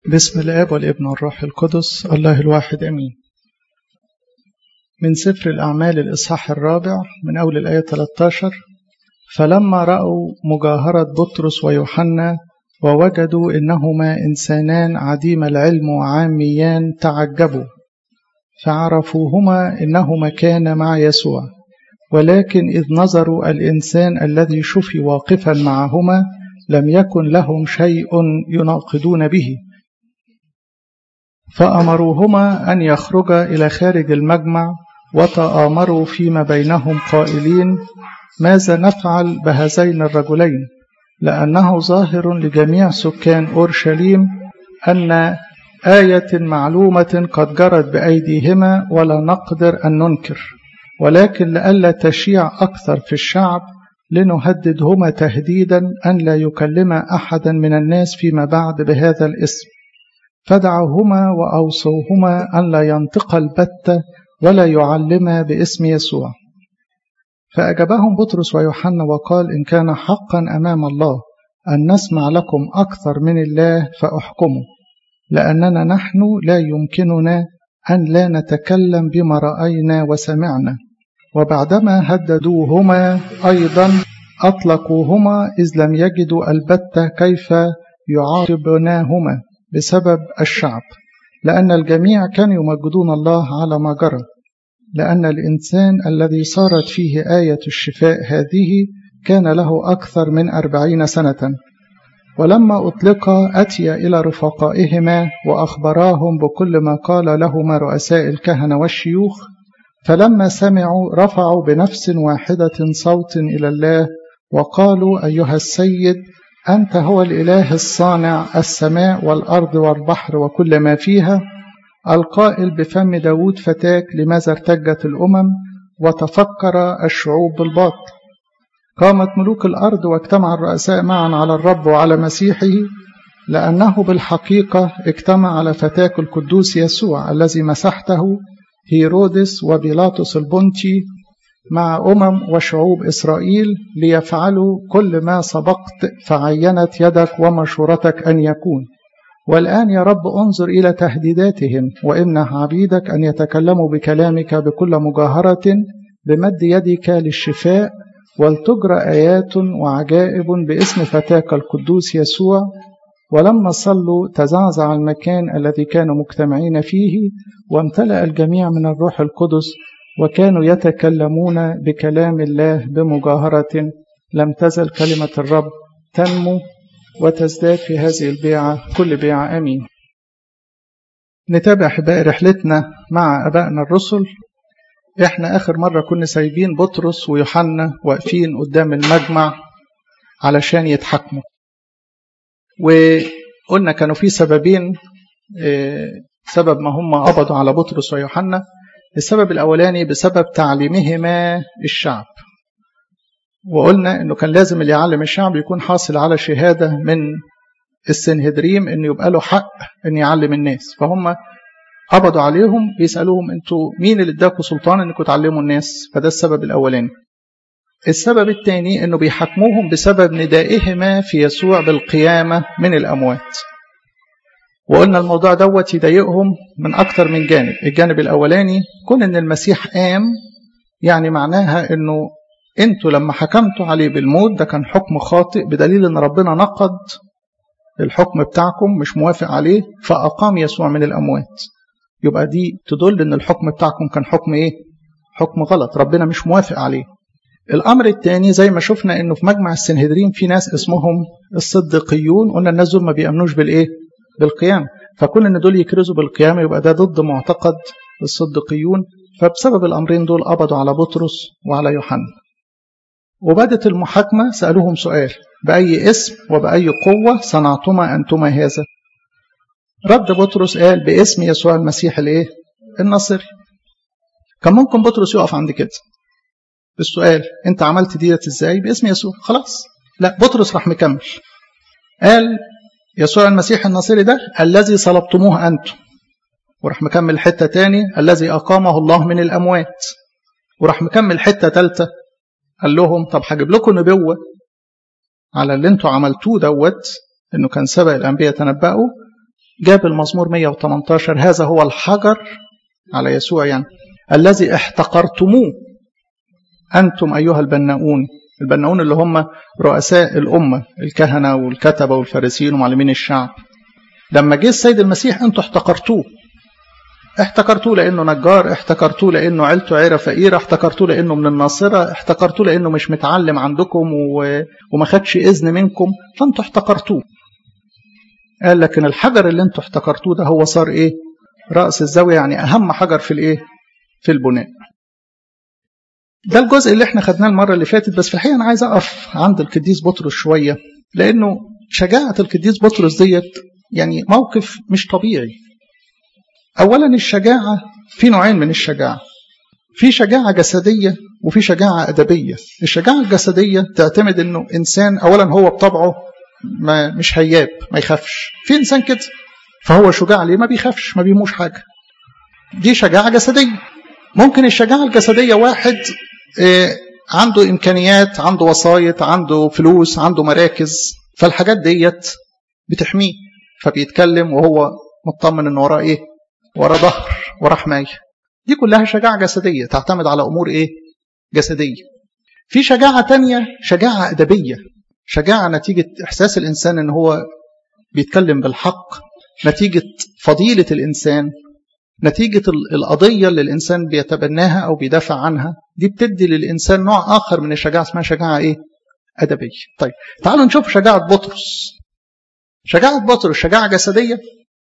بسم الآب والابن والروح القدس الله الواحد أمين من سفر الأعمال الإصحاح الرابع من أول الآية 13 فلما رأوا مجاهرة بطرس ويوحنا ووجدوا إنهما إنسانان عديم العلم وعاميان تعجبوا فعرفوهما إنهما كان مع يسوع ولكن إذ نظروا الإنسان الذي شفي واقفا معهما لم يكن لهم شيء يناقضون به فأمروهما أن يخرجا إلى خارج المجمع وتآمروا فيما بينهم قائلين ماذا نفعل بهذين الرجلين لأنه ظاهر لجميع سكان أورشليم أن آية معلومة قد جرت بأيديهما ولا نقدر أن ننكر ولكن لئلا تشيع أكثر في الشعب لنهددهما تهديدا أن لا يكلما أحدا من الناس فيما بعد بهذا الاسم فدعوهما وأوصوهما أن لا ينطقا البتة ولا يعلما باسم يسوع فأجابهم بطرس ويوحنا وقال إن كان حقا أمام الله أن نسمع لكم أكثر من الله فأحكموا لأننا نحن لا يمكننا أن لا نتكلم بما رأينا وسمعنا وبعدما هددوهما أيضا أطلقوهما إذ لم يجدوا البتة كيف يعاقبناهما بسبب الشعب لأن الجميع كانوا يمجدون الله على ما جرى لأن الإنسان الذي صارت فيه آية الشفاء هذه كان له أكثر من أربعين سنة ولما أطلقا أتي إلى رفقائهما وأخبراهم بكل ما قال لهما رؤساء الكهنة والشيوخ فلما سمعوا رفعوا بنفس واحدة صوت إلى الله وقالوا أيها السيد أنت هو الإله الصانع السماء والأرض والبحر وكل ما فيها القائل بفم داود فتاك لماذا ارتجت الأمم وتفكر الشعوب بالباطل قامت ملوك الأرض واجتمع الرؤساء معا على الرب وعلى مسيحه لأنه بالحقيقة اجتمع على فتاك القدوس يسوع الذي مسحته هيرودس وبيلاطس البنطي مع أمم وشعوب إسرائيل ليفعلوا كل ما سبقت فعينت يدك ومشورتك أن يكون والآن يا رب انظر إلى تهديداتهم وامنح عبيدك أن يتكلموا بكلامك بكل مجاهرة بمد يدك للشفاء ولتجرى آيات وعجائب باسم فتاك القدوس يسوع ولما صلوا تزعزع المكان الذي كانوا مجتمعين فيه وامتلأ الجميع من الروح القدس وكانوا يتكلمون بكلام الله بمجاهرة لم تزل كلمة الرب تنمو وتزداد في هذه البيعة كل بيعة أمين نتابع أحبائي رحلتنا مع أبائنا الرسل إحنا آخر مرة كنا سايبين بطرس ويوحنا واقفين قدام المجمع علشان يتحكموا وقلنا كانوا في سببين سبب ما هم قبضوا على بطرس ويوحنا السبب الأولاني بسبب تعليمهما الشعب وقلنا أنه كان لازم اللي يعلم الشعب يكون حاصل على شهادة من السنهدريم أنه يبقى له حق أن يعلم الناس فهم قبضوا عليهم بيسألوهم أنتوا مين اللي اداكوا سلطان أنكم تعلموا الناس فده السبب الأولاني السبب الثاني أنه بيحاكموهم بسبب ندائهما في يسوع بالقيامة من الأموات وقلنا الموضوع دوت يضايقهم من أكتر من جانب الجانب الأولاني كون أن المسيح قام يعني معناها أنه أنتوا لما حكمتوا عليه بالموت ده كان حكم خاطئ بدليل أن ربنا نقض الحكم بتاعكم مش موافق عليه فأقام يسوع من الأموات يبقى دي تدل أن الحكم بتاعكم كان حكم إيه؟ حكم غلط ربنا مش موافق عليه الأمر الثاني زي ما شفنا أنه في مجمع السنهدرين في ناس اسمهم الصديقيون قلنا الناس دول ما بيأمنوش بالإيه؟ بالقيامة فكون ان دول يكرزوا بالقيامة يبقى ده ضد معتقد الصديقيون فبسبب الأمرين دول قبضوا على بطرس وعلى يوحنا وبدت المحاكمة سألوهم سؤال بأي اسم وبأي قوة صنعتما أنتما هذا رد بطرس قال باسم يسوع المسيح الايه الناصري كان ممكن بطرس يقف عند كده السؤال انت عملت ديت ازاي باسم يسوع خلاص لا بطرس راح مكمل قال يسوع المسيح الناصري ده الذي صلبتموه أنتم وراح مكمل حتة تاني الذي أقامه الله من الأموات وراح مكمل حتة تالتة قال لهم طب هجيب لكم نبوة على اللي انتوا عملتوه دوت انه كان سبق الأنبياء تنبأوا جاب المزمور 118 هذا هو الحجر على يسوع يعني الذي احتقرتموه أنتم أيها البناؤون البناؤون اللي هم رؤساء الأمة الكهنة والكتبة والفارسيين ومعلمين الشعب لما جه السيد المسيح أنتم احتقرتوه احتكرتوه لانه نجار احتكرتوه لانه عيلته عيره فقيره احتكرتوه لانه من الناصره احتكرتوه لانه مش متعلم عندكم و... وما خدش اذن منكم فانتوا احتكرتوه قال لكن الحجر اللي انتوا احتكرتوه ده هو صار ايه راس الزاويه يعني اهم حجر في الايه في البناء ده الجزء اللي احنا خدناه المره اللي فاتت بس في الحقيقه انا عايز اقف عند القديس بطرس شويه لانه شجاعه القديس بطرس ديت يعني موقف مش طبيعي أولا الشجاعة في نوعين من الشجاعة في شجاعة جسدية وفي شجاعة أدبية الشجاعة الجسدية تعتمد أنه إنسان أولا هو بطبعه ما مش هياب ما يخافش في إنسان كده فهو شجاع ليه ما بيخافش ما بيهموش حاجة دي شجاعة جسدية ممكن الشجاعة الجسدية واحد عنده إمكانيات عنده وسايط عنده فلوس عنده مراكز فالحاجات ديت بتحميه فبيتكلم وهو مطمن ان وراه ايه ورا ظهر ورا حماية دي كلها شجاعة جسدية تعتمد على أمور إيه؟ جسدية في شجاعة تانية شجاعة أدبية شجاعة نتيجة إحساس الإنسان إن هو بيتكلم بالحق نتيجة فضيلة الإنسان نتيجة القضية اللي الإنسان بيتبناها أو بيدافع عنها دي بتدي للإنسان نوع آخر من الشجاعة اسمها شجاعة إيه؟ أدبية طيب تعالوا نشوف شجاعة بطرس شجاعة بطرس شجاعة جسدية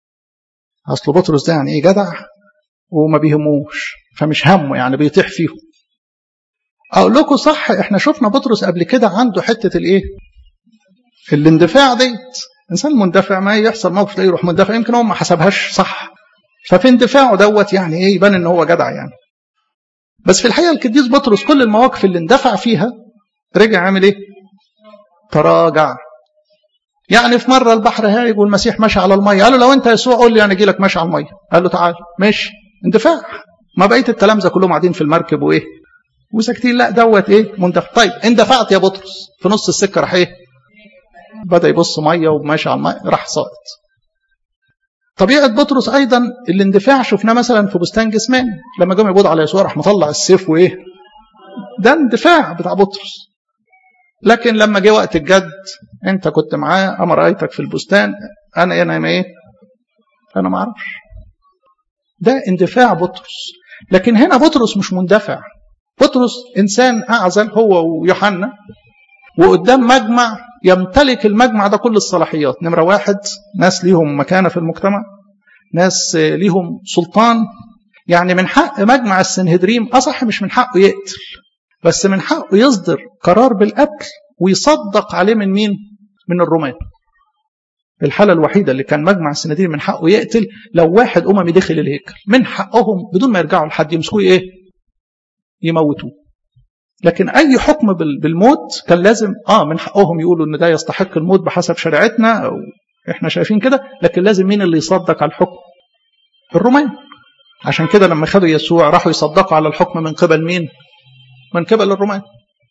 اصل بطرس ده يعني ايه جدع وما بيهموش فمش همه يعني بيطيح فيهم اقول لكم صح احنا شفنا بطرس قبل كده عنده حته الايه الاندفاع ديت انسان مندفع ما يحصل موقف تلاقيه يروح مندفع يمكن هو ما حسبهاش صح ففي اندفاعه دوت يعني ايه يبان ان هو جدع يعني بس في الحقيقه القديس بطرس كل المواقف اللي اندفع فيها رجع عامل ايه تراجع يعني في مرة البحر هايج والمسيح ماشي على المية قال له لو انت يسوع قول لي انا اجي لك ماشي على المية قال له تعال ماشي اندفاع ما بقيت التلامذة كلهم قاعدين في المركب وايه وساكتين لا دوت ايه مندفع طيب اندفعت يا بطرس في نص السكة راح ايه بدأ يبص مية وماشي على المية راح ساقط طبيعة بطرس أيضا الاندفاع شفناه مثلا في بستان جسمان لما جم يبوض على يسوع راح مطلع السيف وإيه ده اندفاع بتاع بطرس لكن لما جه وقت الجد انت كنت معاه اما رايتك في البستان انا انا ايه انا ما اعرفش ده اندفاع بطرس لكن هنا بطرس مش مندفع بطرس انسان اعزل هو ويوحنا وقدام مجمع يمتلك المجمع ده كل الصلاحيات نمره واحد ناس ليهم مكانه في المجتمع ناس ليهم سلطان يعني من حق مجمع السنهدريم اصح مش من حقه يقتل بس من حقه يصدر قرار بالقتل ويصدق عليه من مين؟ من الرومان. الحالة الوحيدة اللي كان مجمع السنادير من حقه يقتل لو واحد أممي دخل الهيكل من حقهم بدون ما يرجعوا لحد يمسكوه إيه؟ يموتوه. لكن أي حكم بالموت كان لازم آه من حقهم يقولوا إن ده يستحق الموت بحسب شريعتنا أو إحنا شايفين كده لكن لازم مين اللي يصدق على الحكم؟ الرومان. عشان كده لما خدوا يسوع راحوا يصدقوا على الحكم من قبل مين؟ من قبل الرومان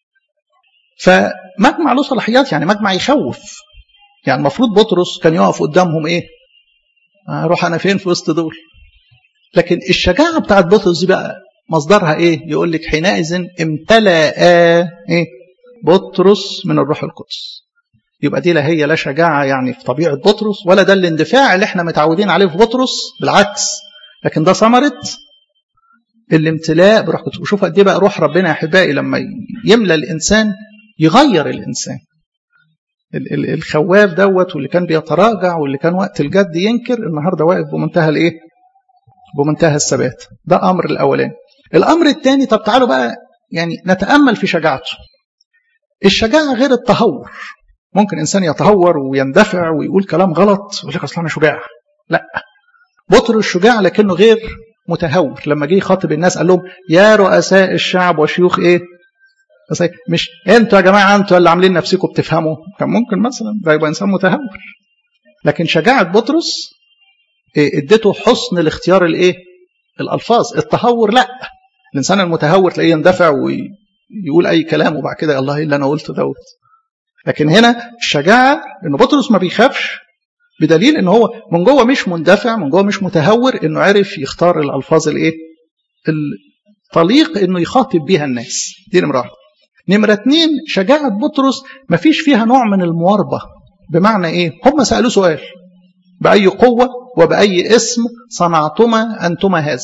فمجمع له صلاحيات يعني مجمع يخوف يعني المفروض بطرس كان يقف قدامهم ايه اروح انا فين في وسط دول لكن الشجاعه بتاعت بطرس دي بقى مصدرها ايه يقول لك حينئذ امتلأ ايه بطرس من الروح القدس يبقى دي لا هي لا شجاعه يعني في طبيعه بطرس ولا ده الاندفاع اللي احنا متعودين عليه في بطرس بالعكس لكن ده ثمره الامتلاء بروح قدس وشوف قد ايه بقى روح ربنا يا احبائي لما يملى الانسان يغير الانسان الخواف دوت واللي كان بيتراجع واللي كان وقت الجد ينكر النهارده واقف بمنتهى الايه؟ بمنتهى الثبات ده امر الاولاني الامر الثاني طب تعالوا بقى يعني نتامل في شجاعته الشجاعه غير التهور ممكن انسان يتهور ويندفع ويقول كلام غلط ويقول لك اصل انا شجاع لا بطرس شجاع لكنه غير متهور لما جه يخاطب الناس قال لهم يا رؤساء الشعب وشيوخ ايه بس مش انتوا يا جماعه انتوا اللي عاملين نفسكم بتفهموا كان ممكن مثلا ده يبقى انسان متهور لكن شجاعه بطرس إيه اديته حسن الاختيار الايه الالفاظ التهور لا الانسان المتهور تلاقيه يندفع ويقول اي كلام وبعد كده الله ايه اللي انا قلته دوت لكن هنا الشجاعه ان بطرس ما بيخافش بدليل ان هو من جوه مش مندفع من جوه مش متهور انه عرف يختار الالفاظ الايه الطليق انه يخاطب بيها الناس دي نمره واحده نمره اتنين شجاعه بطرس ما فيش فيها نوع من المواربه بمعنى ايه هم سالوه سؤال باي قوه وباي اسم صنعتما انتما هذا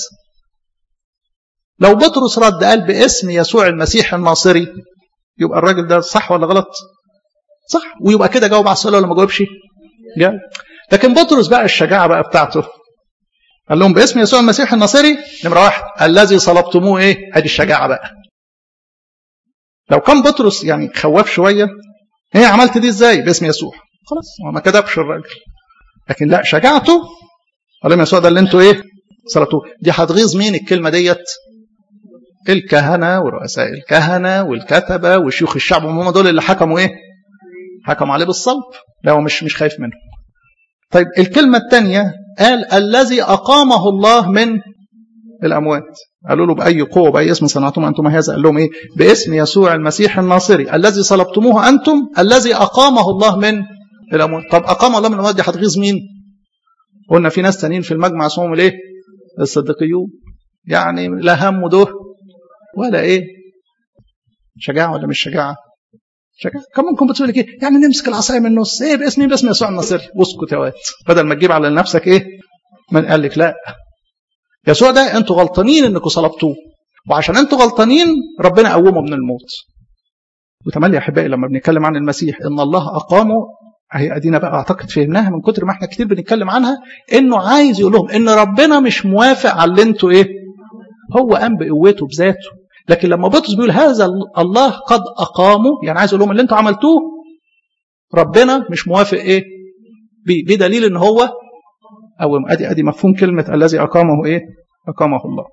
لو بطرس رد قال باسم يسوع المسيح الناصري يبقى الراجل ده صح ولا غلط صح ويبقى كده جاوب على السؤال ولا ما جاوبش جاوب لكن بطرس بقى الشجاعه بقى بتاعته قال لهم باسم يسوع المسيح الناصري نمره واحد الذي صلبتموه ايه ادي الشجاعه بقى لو كان بطرس يعني خواف شويه ايه عملت دي ازاي باسم يسوع خلاص هو ما كذبش الراجل لكن لا شجاعته قال لهم يسوع ده اللي انتوا ايه صلبتوه دي هتغيظ مين الكلمه ديت الكهنه ورؤساء الكهنه والكتبه وشيوخ الشعب هم دول اللي حكموا ايه حكموا عليه بالصلب لا هو مش مش خايف منه طيب الكلمه الثانيه قال الذي اقامه الله من الاموات قالوا له باي قوه باي اسم صنعتم انتم هذا قال لهم ايه باسم يسوع المسيح الناصري الذي صلبتموه انتم الذي اقامه الله من الاموات طب اقام الله من الاموات دي هتغيظ مين قلنا في ناس تانيين في المجمع اسمهم الايه الصديقيون يعني لا هم ده ولا ايه شجاعه ولا مش شجاعه شجاعه كم ممكن بتقول لك ايه يعني نمسك العصايه من النص ايه باسم مين باسم يسوع الناصري واسكت يا واد بدل ما تجيب على نفسك ايه من قال لك لا يسوع ده انتوا غلطانين انكم صلبتوه وعشان انتوا غلطانين ربنا قومه من الموت وتملي يا احبائي لما بنتكلم عن المسيح ان الله اقامه هي ادينا بقى اعتقد فهمناها من كتر ما احنا كتير بنتكلم عنها انه عايز يقول لهم ان ربنا مش موافق على اللي انتوا ايه هو قام بقوته بذاته لكن لما بطرس بيقول هذا الله قد اقامه يعني عايز يقول لهم اللي انتوا عملتوه ربنا مش موافق ايه بدليل ان هو او ادي ادي مفهوم كلمه الذي اقامه ايه اقامه الله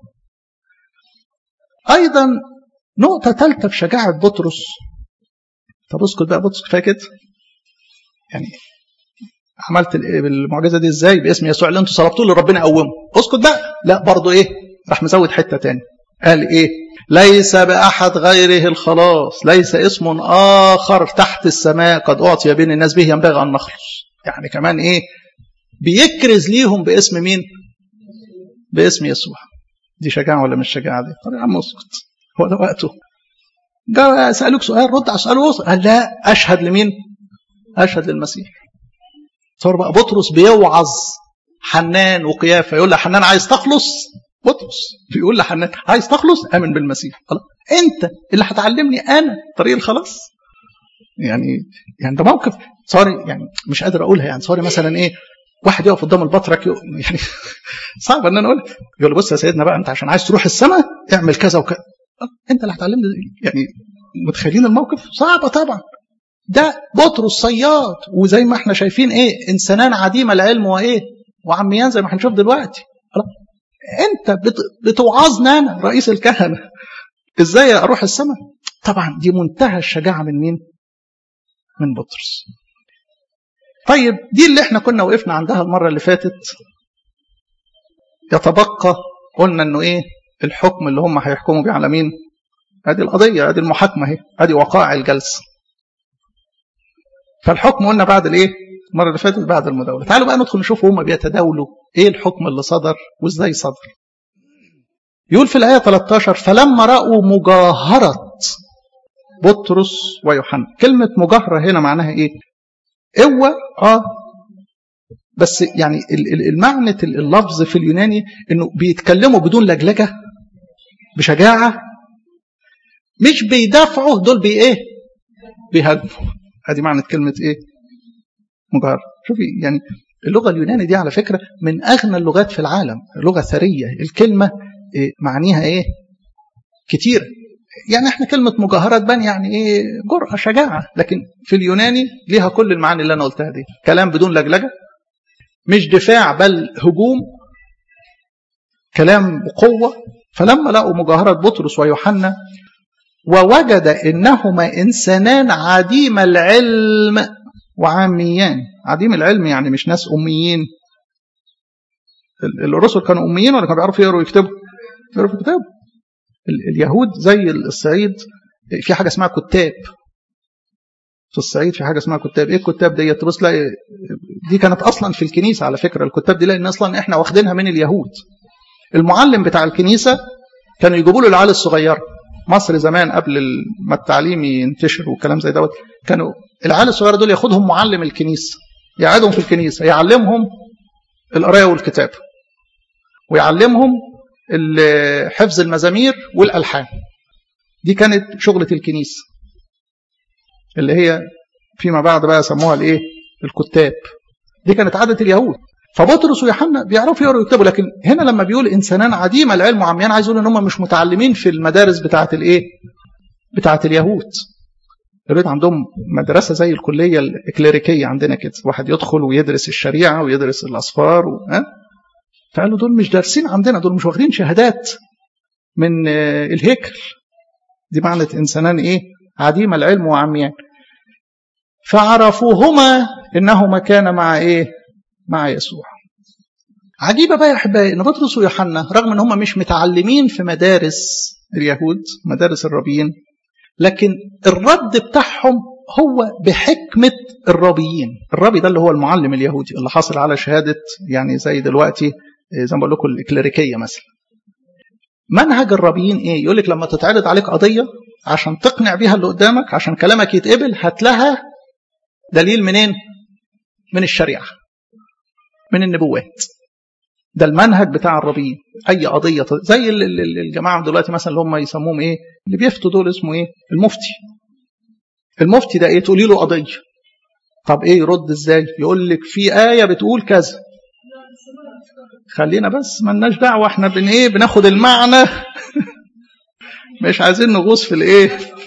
ايضا نقطه ثالثه في شجاعه بطرس طب اسكت بقى بطرس كفايه كده يعني عملت المعجزه دي ازاي باسم يسوع اللي انتوا صلبتوه اللي ربنا قومه اسكت بقى لا برضه ايه راح مزود حته تاني قال ايه ليس باحد غيره الخلاص ليس اسم اخر تحت السماء قد اعطي بين الناس به ينبغي ان نخلص يعني كمان ايه بيكرز ليهم باسم مين باسم يسوع دي شجاعه ولا مش شجاعه دي طب يا عم اسكت هو ده وقته جاء سالوك سؤال رد على السؤال وصل قال لا اشهد لمين اشهد للمسيح صار بقى بطرس بيوعظ حنان وقيافه يقول له حنان عايز تخلص بطرس بيقول لحنان عايز تخلص امن بالمسيح خلاص انت اللي هتعلمني انا طريق الخلاص يعني يعني ده موقف صاري يعني مش قادر اقولها يعني صاري مثلا ايه واحد يقف قدام البطرك يعني صعب ان انا اقول يقول له بص يا سيدنا بقى انت عشان عايز تروح السماء اعمل كذا وكذا انت اللي هتعلمني يعني متخيلين الموقف صعبه طبعا ده بطرس صياد وزي ما احنا شايفين ايه انسانان عديم العلم وايه وعميان زي ما هنشوف دلوقتي انت بتوعظنا انا رئيس الكهنه ازاي اروح السماء طبعا دي منتهى الشجاعه من مين من بطرس طيب دي اللي احنا كنا وقفنا عندها المره اللي فاتت يتبقى قلنا انه ايه الحكم اللي هم هيحكموا بيه على مين ادي القضيه ادي المحاكمه اهي ادي وقائع الجلسه فالحكم قلنا بعد الايه المره اللي فاتت بعد المداوله تعالوا بقى ندخل نشوف هم بيتداولوا ايه الحكم اللي صدر وازاي صدر يقول في الايه 13 فلما راوا مجاهره بطرس ويوحنا كلمه مجاهره هنا معناها ايه قوه اه بس يعني المعنى اللفظ في اليوناني انه بيتكلموا بدون لجلجه بشجاعه مش بيدافعوا دول بي ايه بيهاجموا ادي معنى كلمه ايه مجهر شوفي يعني اللغه اليونانيه دي على فكره من اغنى اللغات في العالم لغه ثريه الكلمه إيه معانيها ايه كتير يعني احنا كلمه مجاهره تبان يعني ايه جرأه شجاعه لكن في اليوناني ليها كل المعاني اللي انا قلتها دي كلام بدون لجلجه مش دفاع بل هجوم كلام بقوه فلما لقوا مجاهره بطرس ويوحنا ووجد انهما انسانان عديم العلم وعاميان عديم العلم يعني مش ناس اميين الرسل كانوا اميين ولا كانوا بيعرفوا يقروا ويكتبوا بيعرفوا يكتبوا اليهود زي الصعيد في حاجه اسمها كتاب في الصعيد في حاجه اسمها كتاب ايه الكتاب ديت تبص تلاقي دي كانت اصلا في الكنيسه على فكره الكتاب دي لان اصلا احنا واخدينها من اليهود المعلم بتاع الكنيسه كانوا يجيبوا له العيال الصغيره مصر زمان قبل ما التعليم ينتشر والكلام زي دوت كانوا العيال الصغيره دول ياخدهم معلم الكنيسه يقعدهم في الكنيسه يعلمهم القرايه والكتاب ويعلمهم حفظ المزامير والالحان دي كانت شغله الكنيسه اللي هي فيما بعد بقى سموها الايه الكتاب دي كانت عاده اليهود فبطرس ويوحنا بيعرفوا يقروا ويكتبوا لكن هنا لما بيقول انسانان عديم العلم وعميان عايز يقول ان هم مش متعلمين في المدارس بتاعه الايه بتاعه اليهود اليهود عندهم مدرسه زي الكليه الاكليريكيه عندنا كده واحد يدخل ويدرس الشريعه ويدرس الاصفار و... ها فقالوا دول مش دارسين عندنا دول مش واخدين شهادات من الهيكل دي معنى انسانان ايه عديم العلم وعميان فعرفوهما انهما كان مع ايه مع يسوع عجيبه بقى يا احبائي ان بطرس ويوحنا رغم ان هم مش متعلمين في مدارس اليهود مدارس الرابيين لكن الرد بتاعهم هو بحكمة الرابيين الرابي ده اللي هو المعلم اليهودي اللي حاصل على شهادة يعني زي دلوقتي زي ما بقول لكم الكليريكية مثلا منهج الرابيين ايه يقول لك لما تتعرض عليك قضية عشان تقنع بيها اللي قدامك عشان كلامك يتقبل هات لها دليل منين من الشريعة من النبوات ده المنهج بتاع الربيين اي قضيه زي الجماعه دلوقتي مثلا اللي هم يسموهم ايه اللي بيفتوا دول اسمه ايه المفتي المفتي ده ايه تقولي له قضيه طب ايه يرد ازاي يقول لك في ايه بتقول كذا خلينا بس ملناش دعوه احنا بن ايه بناخد المعنى مش عايزين نغوص في الايه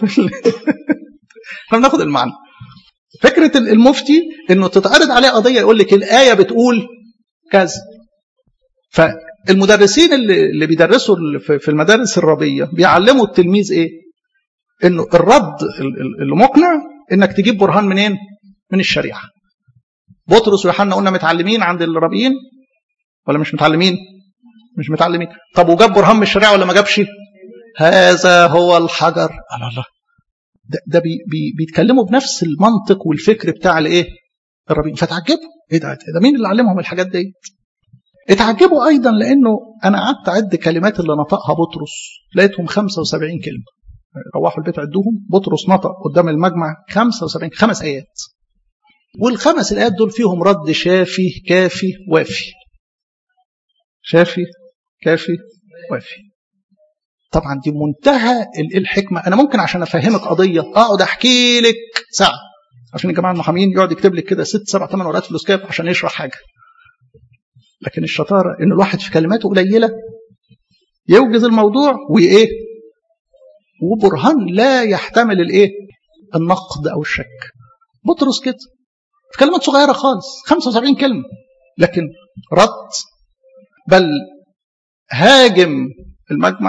احنا بناخد المعنى فكره المفتي انه تتعرض عليه قضيه يقول لك الايه بتقول كذا فالمدرسين اللي, اللي بيدرسوا في المدارس الربيه بيعلموا التلميذ ايه انه الرد اللي مقنع انك تجيب برهان منين من الشريعه بطرس ويوحنا قلنا متعلمين عند الربيين ولا مش متعلمين مش متعلمين طب وجاب برهان من الشريعه ولا ما جابش هذا هو الحجر الله الله ده, ده بي بي بيتكلموا بنفس المنطق والفكر بتاع الايه الربيين فتعجبوا ايه ده ده مين اللي علمهم الحاجات دي اتعجبوا ايضا لانه انا قعدت اعد كلمات اللي نطقها بطرس لقيتهم 75 كلمه روحوا البيت عدوهم بطرس نطق قدام المجمع 75 خمس ايات والخمس الايات دول فيهم رد شافي كافي وافي شافي كافي وافي طبعا دي منتهى الحكمه انا ممكن عشان افهمك قضيه اقعد احكي لك ساعه عشان الجماعه المحامين يقعد يكتب لك كده ست سبع ثمان ورقات في الاسكاب عشان يشرح حاجه لكن الشطاره ان الواحد في كلماته قليله يوجز الموضوع وايه وبرهان لا يحتمل الايه النقد او الشك بطرس كده في كلمات صغيره خالص 75 كلمه لكن رد بل هاجم المجمع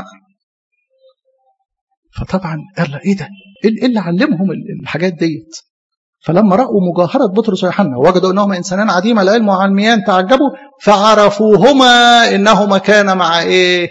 فطبعا قال ايه ده ايه اللي علمهم الحاجات ديت فلما رأوا مجاهرة بطرس ويوحنا وجدوا أنهما إنسانان عديم العلم وعلميان تعجبوا فعرفوهما إنهما كان مع إيه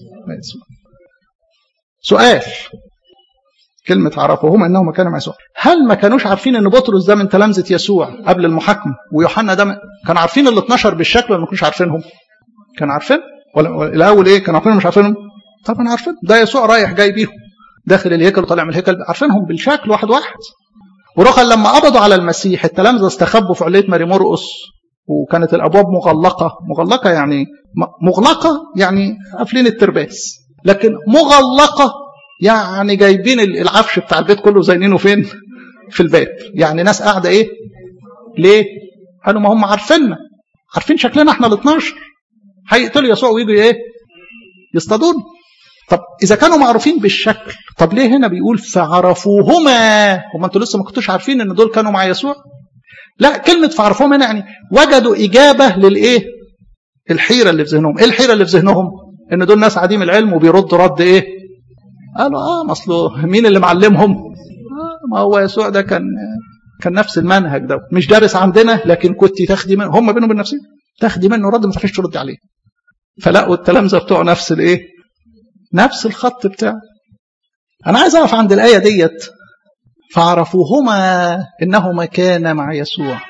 سؤال كلمة عرفوهما إنهما كان مع يسوع هل ما كانوش عارفين إن بطرس ده من تلامذة يسوع قبل المحاكمة ويوحنا ده كانوا عارفين ال 12 بالشكل ولا ما كانوش عارفينهم كانوا عارفين ولا الأول إيه كانوا عارفين مش عارفينهم طبعا عارفين ده يسوع رايح جاي بيهم داخل الهيكل وطالع من الهيكل عارفينهم بالشكل واحد واحد ورخا لما قبضوا على المسيح التلامذة استخبوا في علية ماري مرقس وكانت الابواب مغلقه مغلقه يعني مغلقه يعني قافلين الترباس لكن مغلقه يعني جايبين العفش بتاع البيت كله زينينه فين في الباب يعني ناس قاعده ايه ليه قالوا ما هم عارفيننا عارفين شكلنا احنا ال 12 هيقتلوا يسوع ويجوا ايه يصطادون طب اذا كانوا معروفين بالشكل طب ليه هنا بيقول فعرفوهما هم انتوا لسه ما كنتوش عارفين ان دول كانوا مع يسوع لا كلمة فعرفوهما هنا يعني وجدوا إجابة للإيه الحيرة اللي في ذهنهم إيه الحيرة اللي في ذهنهم إن دول ناس عديم العلم وبيردوا رد إيه قالوا آه ما أصله مين اللي معلمهم آه ما هو يسوع ده كان كان نفس المنهج ده مش دارس عندنا لكن كنت تاخدي منه هم بينهم وبين نفسهم تاخدي منه رد ما تعرفيش ترد عليه فلقوا التلامذه بتوعه نفس الايه نفس الخط بتاعه انا عايز اقف عند الايه ديت فعرفوهما انهما كانا مع يسوع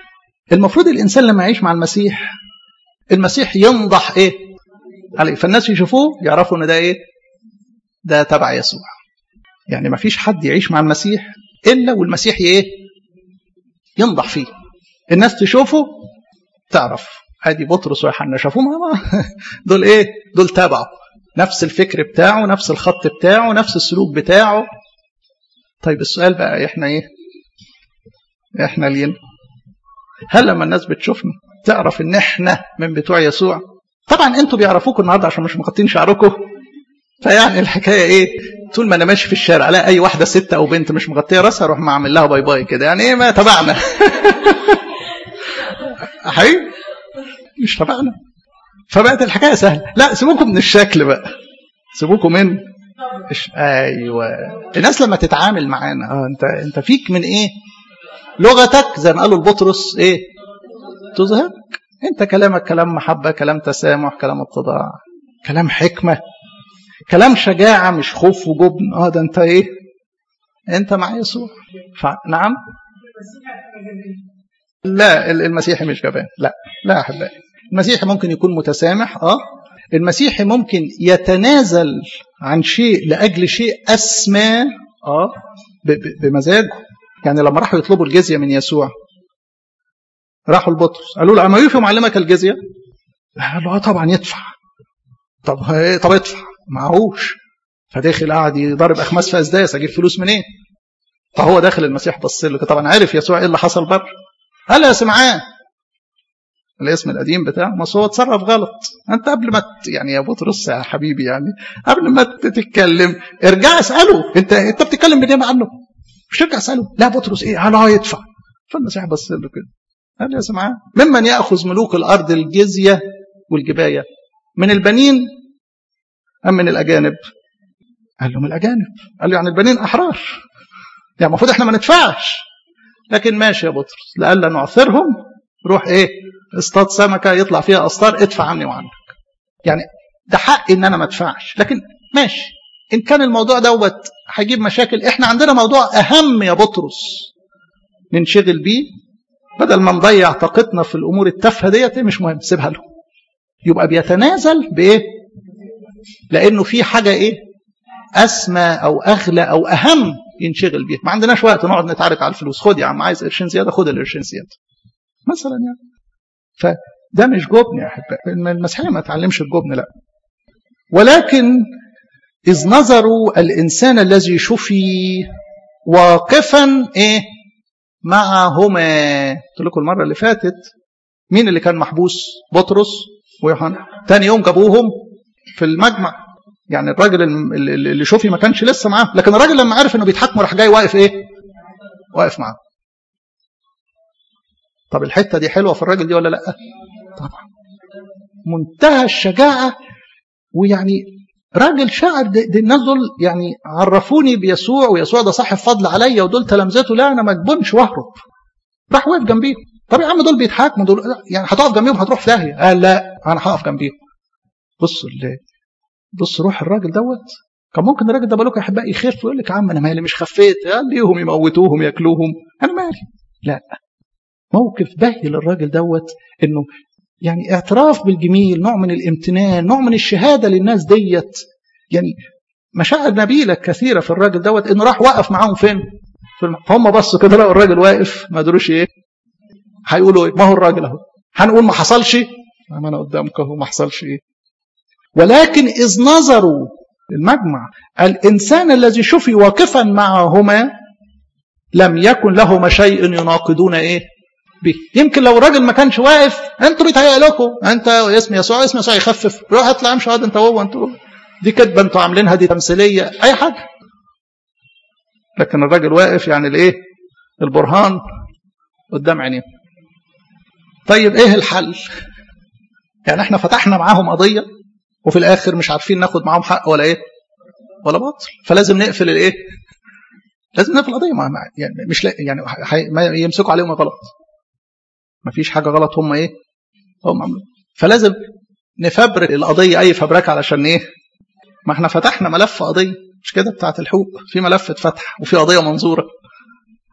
المفروض الانسان لما يعيش مع المسيح المسيح ينضح ايه عليه فالناس يشوفوه يعرفوا ان ده ايه ده تبع يسوع يعني ما فيش حد يعيش مع المسيح الا والمسيح ايه ينضح فيه الناس تشوفه تعرف ادي بطرس ويوحنا شافوه دول ايه دول تابعوا نفس الفكر بتاعه نفس الخط بتاعه نفس السلوك بتاعه طيب السؤال بقى احنا ايه احنا لين هل لما الناس بتشوفنا تعرف ان احنا من بتوع يسوع طبعا انتوا بيعرفوكوا النهارده عشان مش مغطين شعركم فيعني الحكايه ايه طول ما انا ماشي في الشارع الاقي اي واحده ست او بنت مش مغطيه راسها اروح معمل لها باي باي كده يعني ايه ما تبعنا حقيقي مش تبعنا فبقت الحكايه سهله لا سيبوكم من الشكل بقى سيبوكم من إش... ايوه الناس لما تتعامل معانا اه انت انت فيك من ايه لغتك زي ما قالوا البطرس ايه تظهر انت كلامك كلام محبه كلام تسامح كلام اتضاع كلام حكمه كلام شجاعه مش خوف وجبن اه ده انت ايه انت مع يسوع ف... نعم لا المسيحي مش جبان لا لا احبائي المسيحي ممكن يكون متسامح اه المسيحي ممكن يتنازل عن شيء لاجل شيء اسمى اه بمزاجه يعني لما راحوا يطلبوا الجزيه من يسوع راحوا لبطرس قالوا له اما يوفي معلمك الجزيه قال له اه طبعا يدفع طب طب ادفع معهوش فداخل قاعد يضرب اخماس في اسداس اجيب فلوس منين؟ فهو داخل المسيح بص له طبعا عارف يسوع ايه اللي حصل بره قال يا سمعان الاسم القديم بتاعه ما هو اتصرف غلط انت قبل ما ت... يعني يا بطرس يا حبيبي يعني قبل ما تتكلم ارجع اساله انت انت بتتكلم بنعمه عنه مش ترجع اساله لا بطرس ايه قال اه يدفع فالمسيح بص له كده قال يا سمعان ممن ياخذ ملوك الارض الجزيه والجبايه من البنين ام من الاجانب قال له من الاجانب قال له يعني البنين احرار يعني المفروض احنا ما ندفعش لكن ماشي يا بطرس لألا نعثرهم روح ايه اصطاد سمكة يطلع فيها أسطار ادفع عني وعنك يعني ده حق ان انا ما ادفعش لكن ماشي ان كان الموضوع دوت هيجيب مشاكل احنا عندنا موضوع اهم يا بطرس ننشغل بيه بدل ما نضيع طاقتنا في الامور التافهه ديت مش مهم سيبها له يبقى بيتنازل بايه لانه في حاجه ايه اسمى او اغلى او اهم ينشغل بيها ما عندناش وقت نقعد نتعارك على الفلوس خد يا عم عايز قرشين زياده خد القرشين زياده مثلا يعني فده مش جبن يا احبائي المسيحيه ما تعلمش الجبن لا ولكن اذ نظروا الانسان الذي شفي واقفا ايه معهما قلت لكم المره اللي فاتت مين اللي كان محبوس بطرس ويوحنا تاني يوم جابوهم في المجمع يعني الراجل اللي شوفي ما كانش لسه معاه لكن الراجل لما عرف انه بيتحاكموا راح جاي واقف ايه واقف معاه طب الحته دي حلوه في الراجل دي ولا لا طبعا منتهى الشجاعه ويعني راجل شاعر دي, دي الناس دول يعني عرفوني بيسوع ويسوع ده صاحب فضل عليا ودول تلامذته لا انا ما اجبنش واهرب راح واقف جنبيهم طب يا عم دول بيتحاكموا دول يعني هتقف جنبيهم هتروح في داهيه قال لا انا هقف جنبيهم بصوا بص روح الراجل دوت كان ممكن الراجل ده بالك يا احبائي يخف ويقول لك يا عم انا مالي مش خفيت قال ليهم يموتوهم ياكلوهم انا مالي لا موقف بهي للراجل دوت انه يعني اعتراف بالجميل نوع من الامتنان نوع من الشهاده للناس ديت يعني مشاعر نبيله كثيره في الراجل دوت انه راح وقف معاهم فين؟ في الم... هم بصوا كده لقوا الراجل واقف ما قدروش ايه؟ هيقولوا ايه؟ ما هو الراجل اهو هنقول ما حصلش؟ ما انا قدامك اهو ما حصلش ايه؟ ولكن إذ نظروا المجمع الإنسان الذي شفي واقفا معهما لم يكن لهما شيء يناقضون إيه به يمكن لو الراجل ما كانش واقف انتوا بيتهيأ لكم انت اسم يسوع اسم يسوع يخفف روح اطلع امشي انت وهو انتوا دي كدبه انتوا عاملينها دي تمثيليه اي حاجه لكن الراجل واقف يعني الايه البرهان قدام عينيه طيب ايه الحل يعني احنا فتحنا معاهم قضيه وفي الاخر مش عارفين ناخد معاهم حق ولا ايه ولا باطل فلازم نقفل الايه لازم نقفل القضيه ما يعني مش لا يعني ما يمسكوا عليهم غلط ما فيش حاجه غلط هم ايه هم عملوا فلازم نفبرك القضيه اي فبركه علشان ايه ما احنا فتحنا ملف قضيه مش كده بتاعت الحقوق في ملف اتفتح وفي قضيه منظوره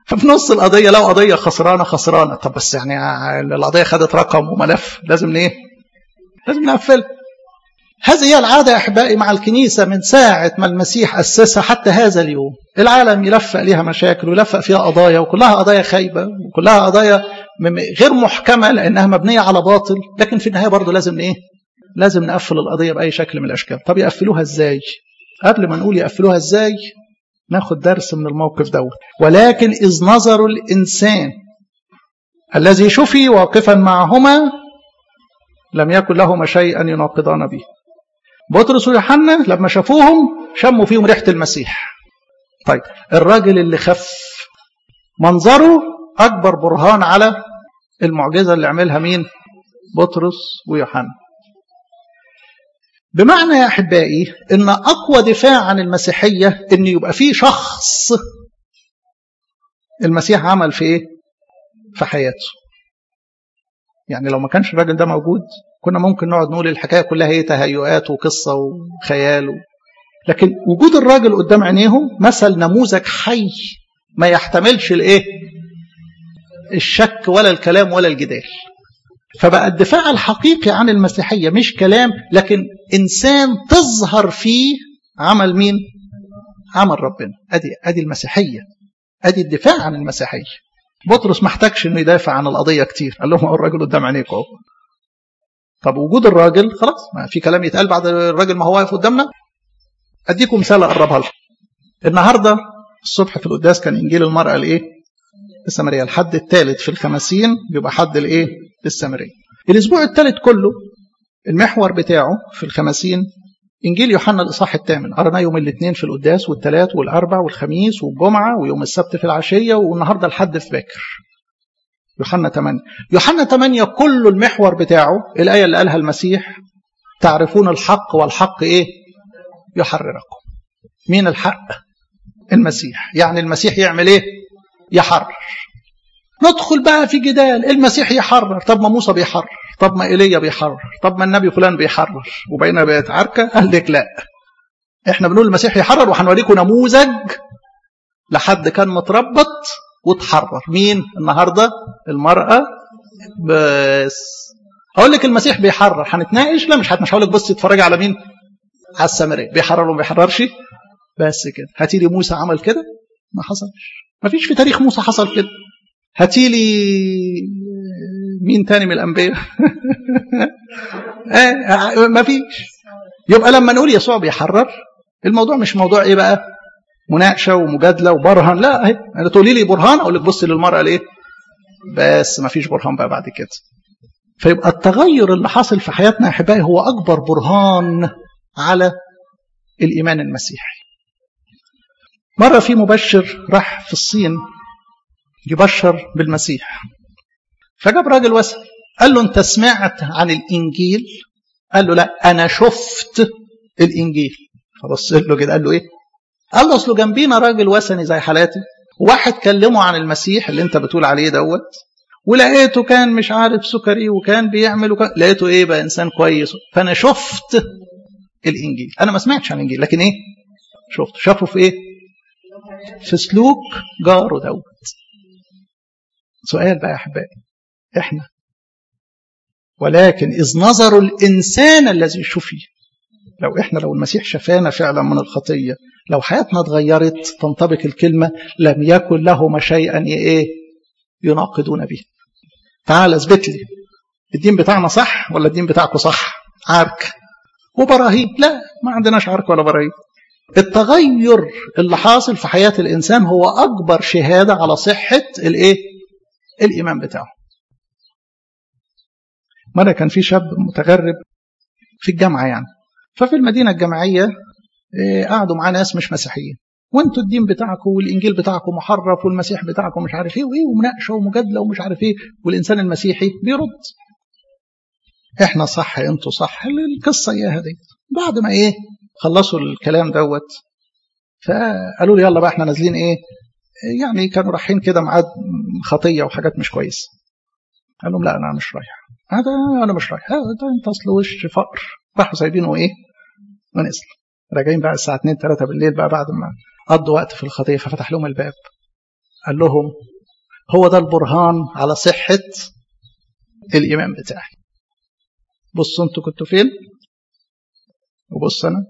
ففي نص القضيه لو قضيه خسرانه خسرانه طب بس يعني القضيه خدت رقم وملف لازم ايه لازم نقفلها هذه هي العادة يا أحبائي مع الكنيسة من ساعة ما المسيح أسسها حتى هذا اليوم العالم يلفق ليها مشاكل ويلفق فيها قضايا وكلها قضايا خايبة وكلها قضايا غير محكمة لأنها مبنية على باطل لكن في النهاية برضه لازم إيه لازم نقفل القضية بأي شكل من الأشكال طب يقفلوها إزاي قبل ما نقول يقفلوها إزاي ناخد درس من الموقف دوت ولكن إذ نظروا الإنسان الذي شفي واقفا معهما لم يكن لهما شيئا يناقضان به بطرس ويوحنا لما شافوهم شموا فيهم ريحة المسيح طيب الراجل اللي خف منظره أكبر برهان على المعجزة اللي عملها مين بطرس ويوحنا بمعنى يا أحبائي أن أقوى دفاع عن المسيحية أن يبقى فيه شخص المسيح عمل في إيه في حياته يعني لو ما كانش الراجل ده موجود كنا ممكن نقعد نقول الحكايه كلها هي تهيؤات وقصه وخيال و... لكن وجود الراجل قدام عينيهم مثل نموذج حي ما يحتملش الايه الشك ولا الكلام ولا الجدال فبقى الدفاع الحقيقي عن المسيحيه مش كلام لكن انسان تظهر فيه عمل مين عمل ربنا ادي ادي المسيحيه ادي الدفاع عن المسيحيه بطرس ما احتاجش انه يدافع عن القضيه كتير قال لهم اهو الراجل قدام عينيكم اهو طب وجود الراجل خلاص ما في كلام يتقال بعد الراجل ما هو واقف قدامنا اديكم مثال اقربها لكم النهارده الصبح في القداس كان انجيل المراه الايه السامريه الحد الثالث في الخمسين بيبقى حد الايه السامريه الاسبوع الثالث كله المحور بتاعه في الخمسين انجيل يوحنا الاصحاح الثامن قرناه يوم الاثنين في القداس والثلاث والاربع والخميس والجمعه ويوم السبت في العشيه والنهارده الحد في باكر يوحنا 8 يوحنا 8 كل المحور بتاعه الآية اللي قالها المسيح تعرفون الحق والحق إيه يحرركم مين الحق المسيح يعني المسيح يعمل إيه يحرر ندخل بقى في جدال المسيح يحرر طب ما موسى بيحرر طب ما ايليا بيحرر طب ما النبي فلان بيحرر وبقينا بقت عركه قال لك لا احنا بنقول المسيح يحرر وهنوريكم نموذج لحد كان متربط وتحرر مين النهارده المراه بس هقول لك المسيح بيحرر هنتناقش لا مش مش هقول لك بص اتفرجي على مين على السامريه بيحرر وما بيحررش بس كده هاتي لي موسى عمل كده ما حصلش ما فيش في تاريخ موسى حصل كده هاتي لي مين تاني من الانبياء آه ما فيش يبقى لما نقول يسوع بيحرر الموضوع مش موضوع ايه بقى مناقشه ومجادله وبرهن لا اهي انا تقولي لي برهان اقول لك بص للمراه ليه بس ما فيش برهان بقى بعد كده فيبقى التغير اللي حاصل في حياتنا يا احبائي هو اكبر برهان على الايمان المسيحي مره في مبشر راح في الصين يبشر بالمسيح فجاب راجل وسأل قال له انت سمعت عن الانجيل قال له لا انا شفت الانجيل فبص له كده قال له ايه قال له اصله جنبينا راجل وثني زي حالاتي واحد كلمه عن المسيح اللي انت بتقول عليه دوت ولقيته كان مش عارف سكري وكان بيعمل وكان لقيته ايه بقى انسان كويس فانا شفت الانجيل انا ما سمعتش عن الانجيل لكن ايه شفت شافه في ايه في سلوك جاره دوت سؤال بقى يا احبائي احنا ولكن اذ نظروا الانسان الذي شفي لو احنا لو المسيح شفانا فعلا من الخطيه لو حياتنا اتغيرت تنطبق الكلمه لم يكن لهما شيئا ايه يناقضون به تعال اثبت لي الدين بتاعنا صح ولا الدين بتاعكم صح عرك وبراهين لا ما عندناش عرك ولا براهين التغير اللي حاصل في حياه الانسان هو اكبر شهاده على صحه الايه الايمان بتاعه مرة كان في شاب متغرب في الجامعة يعني ففي المدينة الجامعية قعدوا معاه ناس مش مسيحيين وانتوا الدين بتاعكم والانجيل بتاعكم محرف والمسيح بتاعكم مش عارف ايه وايه ومناقشه ومجادله ومش عارف ايه والانسان المسيحي بيرد احنا صح انتوا صح القصه اياها دي بعد ما ايه خلصوا الكلام دوت فقالوا لي يلا بقى احنا نازلين ايه يعني كانوا رايحين كده ميعاد خطيه وحاجات مش كويسه قال لهم لا انا مش رايح هذا انا مش رايح ده انت اصل وش فقر راحوا سايبينه ايه ونزل راجعين بقى الساعه 2 3 بالليل بقى بعد ما قضوا وقت في الخطيه ففتح لهم الباب قال لهم هو ده البرهان على صحة الإيمان بتاعي بصوا انتوا كنتوا فين وبص أنا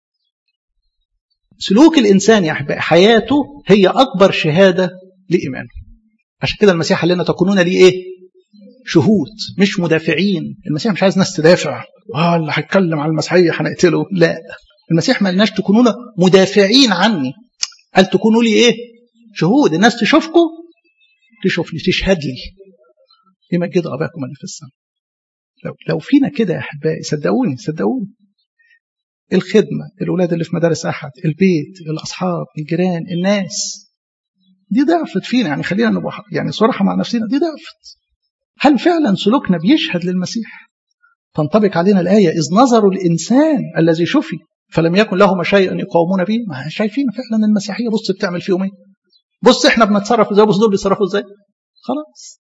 سلوك الإنسان يا أحبائي حياته هي أكبر شهادة لإيمانه عشان كده المسيح قال لنا تكونون لي إيه شهود مش مدافعين المسيح مش عايز ناس تدافع اه اللي هيتكلم على المسيحية هنقتله لا المسيح ما قالناش تكونون مدافعين عني قال تكونوا لي ايه شهود الناس تشوفكم تشوفني تشهد لي يمجد اباكم اللي في السماء لو لو فينا كده يا احبائي صدقوني صدقوني الخدمه الاولاد اللي في مدارس احد البيت الاصحاب الجيران الناس دي ضعفت فينا يعني خلينا نبقى يعني صراحه مع نفسنا دي ضعفت هل فعلا سلوكنا بيشهد للمسيح تنطبق علينا الآية إذ نظروا الإنسان الذي شفي فلم يكن لهما شيء يقاومون به ما شايفين فعلا المسيحية بص بتعمل فيهم ايه بص احنا بنتصرف ازاي بص دول بيتصرفوا ازاي خلاص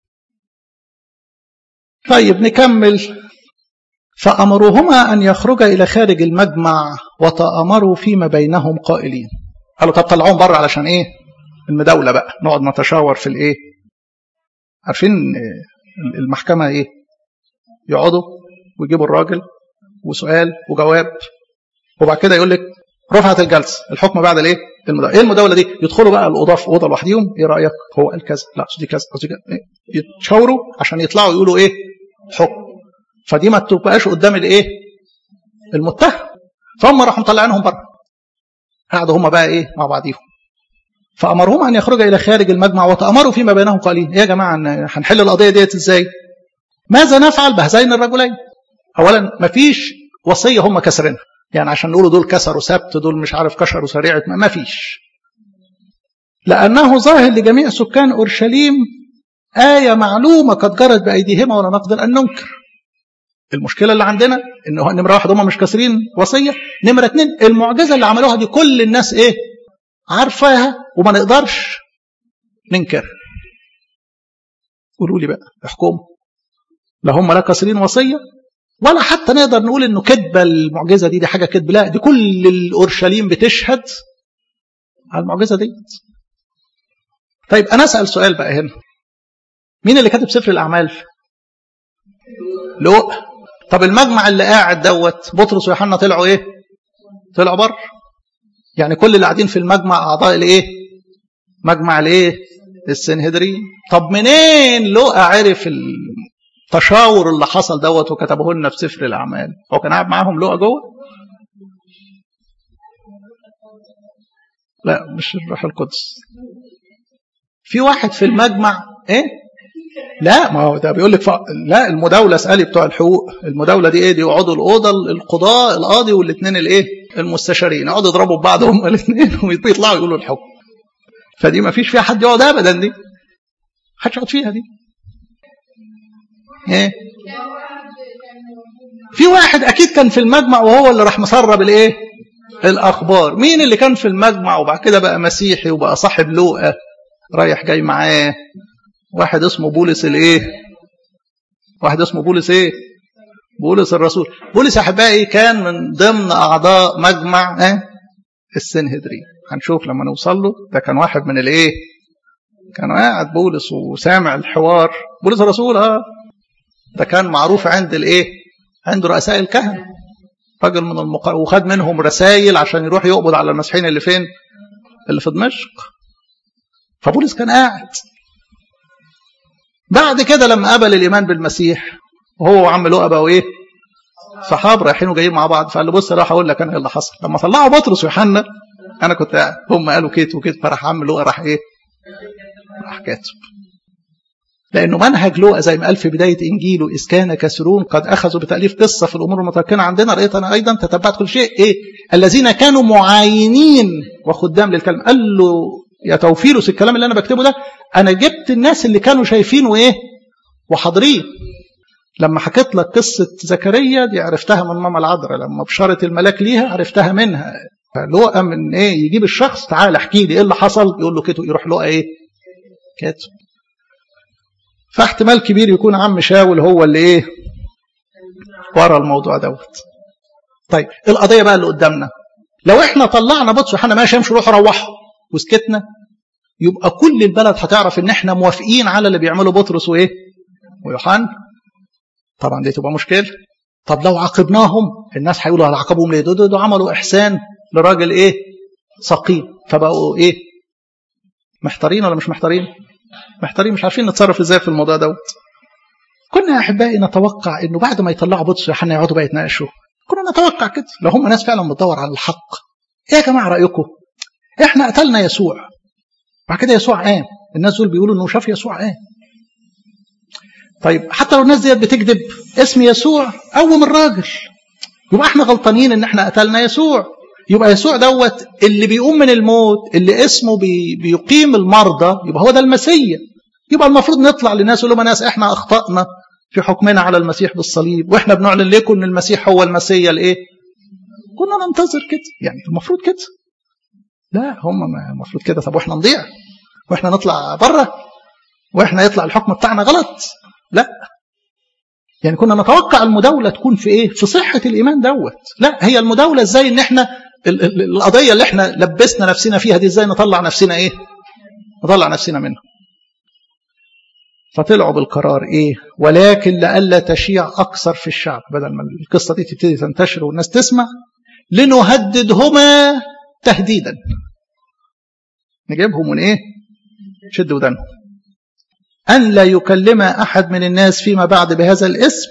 طيب نكمل فأمروهما أن يخرجا إلى خارج المجمع وتأمروا فيما بينهم قائلين قالوا طب طلعوهم بره علشان إيه المداولة بقى نقعد نتشاور في الإيه عارفين المحكمة إيه يقعدوا ويجيبوا الراجل وسؤال وجواب وبعد كده يقول لك رفعت الجلسه الحكم بعد الايه المداوله ايه المداوله دي يدخلوا بقى الاوضه في اوضه لوحديهم ايه رايك هو قال كذا لا دي كذا دي كذا يتشاوروا عشان يطلعوا يقولوا ايه حكم فدي ما تبقاش قدام الايه المتهم فهم راحوا مطلعينهم بره قعدوا هم بقى ايه مع بعضيهم فامرهم ان يخرجوا الى خارج المجمع وتامروا فيما بينهم قائلين ايه يا جماعه هنحل القضيه ديت ازاي ماذا نفعل بهذين الرجلين اولا مفيش وصيه هم كسرينها يعني عشان نقولوا دول كسروا سبت دول مش عارف كسروا سريعة ما فيش لأنه ظاهر لجميع سكان أورشليم آية معلومة قد جرت بأيديهما ولا نقدر أن ننكر المشكلة اللي عندنا إن نمرة واحد هم مش كاسرين وصية نمرة اتنين المعجزة اللي عملوها دي كل الناس إيه عارفاها وما نقدرش ننكر قولوا لي بقى احكموا لا هم لا كاسرين وصية ولا حتى نقدر نقول انه كذبه المعجزه دي دي حاجه كذب لا دي كل الاورشليم بتشهد على المعجزه دي طيب انا اسال سؤال بقى هنا مين اللي كاتب سفر الاعمال لوق طب المجمع اللي قاعد دوت بطرس ويوحنا طلعوا ايه طلعوا بره يعني كل اللي قاعدين في المجمع اعضاء الايه مجمع الايه السنهدرين طب منين لوقا عرف التشاور اللي حصل دوت وكتبه لنا في سفر الاعمال هو كان قاعد معاهم لقى جوه لا مش الروح القدس في واحد في المجمع ايه لا ما هو ده بيقول لك ف... لا المداوله اسالي بتوع الحقوق المداوله دي ايه دي يقعدوا الاوضه القضاء القاضي والاثنين الايه المستشارين يقعدوا يضربوا ببعض هم الاثنين ويطلعوا يقولوا الحكم فدي ما فيش فيها حد يقعد ابدا دي محدش يقعد فيها دي ايه في واحد اكيد كان في المجمع وهو اللي راح مسرب الايه الاخبار مين اللي كان في المجمع وبعد كده بقى مسيحي وبقى صاحب لوقا رايح جاي معاه واحد اسمه بولس الايه واحد اسمه بولس ايه بولس الرسول بولس احبائي كان من ضمن اعضاء مجمع ايه السنهدرين هنشوف لما نوصل له ده كان واحد من الايه كان قاعد بولس وسامع الحوار بولس الرسول اه ده كان معروف عند الايه عند رؤساء الكهنه راجل من المق... وخد منهم رسائل عشان يروح يقبض على المسيحيين اللي فين اللي في دمشق فبولس كان قاعد بعد كده لما قبل الايمان بالمسيح وهو وعم لؤى بقوا ايه صحاب رايحين وجايين مع بعض فقال له بص راح اقول لك انا ايه اللي حصل لما طلعوا بطرس ويوحنا انا كنت قاعد هم قالوا كيت وكيت فراح عم لؤى راح ايه راح كاتب لأنه منهج لوقا زي ما قال في بداية إنجيله إذ كان كثيرون قد أخذوا بتأليف قصة في الأمور المتمكنة عندنا رأيت أنا أيضا تتبعت كل شيء إيه الذين كانوا معاينين وخدام للكلمة قال له يا توفيلوس الكلام اللي أنا بكتبه ده أنا جبت الناس اللي كانوا شايفينه إيه وحاضرين لما حكيت لك قصة زكريا دي عرفتها من ماما العذراء لما بشرت الملاك ليها عرفتها منها فلوقا من ايه يجيب الشخص تعال احكي لي ايه اللي حصل يقول له كده يروح لوقا ايه كاتب فاحتمال كبير يكون عم شاول هو اللي ايه ورا الموضوع دوت طيب القضيه بقى اللي قدامنا لو احنا طلعنا بطس وحنا ماشي امشي روحوا روحوا وسكتنا يبقى كل البلد هتعرف ان احنا موافقين على اللي بيعمله بطرس وايه ويوحنا طبعا دي تبقى مشكله طب لو عاقبناهم الناس هيقولوا على عاقبهم ليه دول دول عملوا احسان لراجل ايه سقيم فبقوا ايه محتارين ولا مش محتارين محتارين مش عارفين نتصرف ازاي في الموضوع دوت كنا يا احبائي نتوقع انه بعد ما يطلعوا بطرس ويوحنا يقعدوا بقى يتناقشوا كنا نتوقع كده لو هم ناس فعلا بتدور على الحق ايه يا جماعه رايكم احنا قتلنا يسوع بعد كده يسوع قام الناس دول بيقولوا انه شاف يسوع قام طيب حتى لو الناس ديت بتكذب اسم يسوع قوم الراجل يبقى احنا غلطانين ان احنا قتلنا يسوع يبقى يسوع دوت اللي بيقوم من الموت اللي اسمه بي بيقيم المرضى يبقى هو ده المسيا يبقى المفروض نطلع للناس ونقول لهم ناس احنا اخطانا في حكمنا على المسيح بالصليب واحنا بنعلن لكم ان المسيح هو المسيا الايه كنا ننتظر كده يعني المفروض كده لا هم المفروض كده طب واحنا نضيع واحنا نطلع بره واحنا يطلع الحكم بتاعنا غلط لا يعني كنا نتوقع المداوله تكون في ايه في صحه الايمان دوت لا هي المداوله ازاي ان احنا ال ال القضيه اللي احنا لبسنا نفسنا فيها دي ازاي نطلع نفسنا ايه نطلع نفسنا منها فطلعوا بالقرار ايه ولكن لئلا تشيع اكثر في الشعب بدل ما القصه دي تبتدي تنتشر والناس تسمع لنهددهما تهديدا نجيبهم من ايه شد ودانهم أن لا يكلم أحد من الناس فيما بعد بهذا الاسم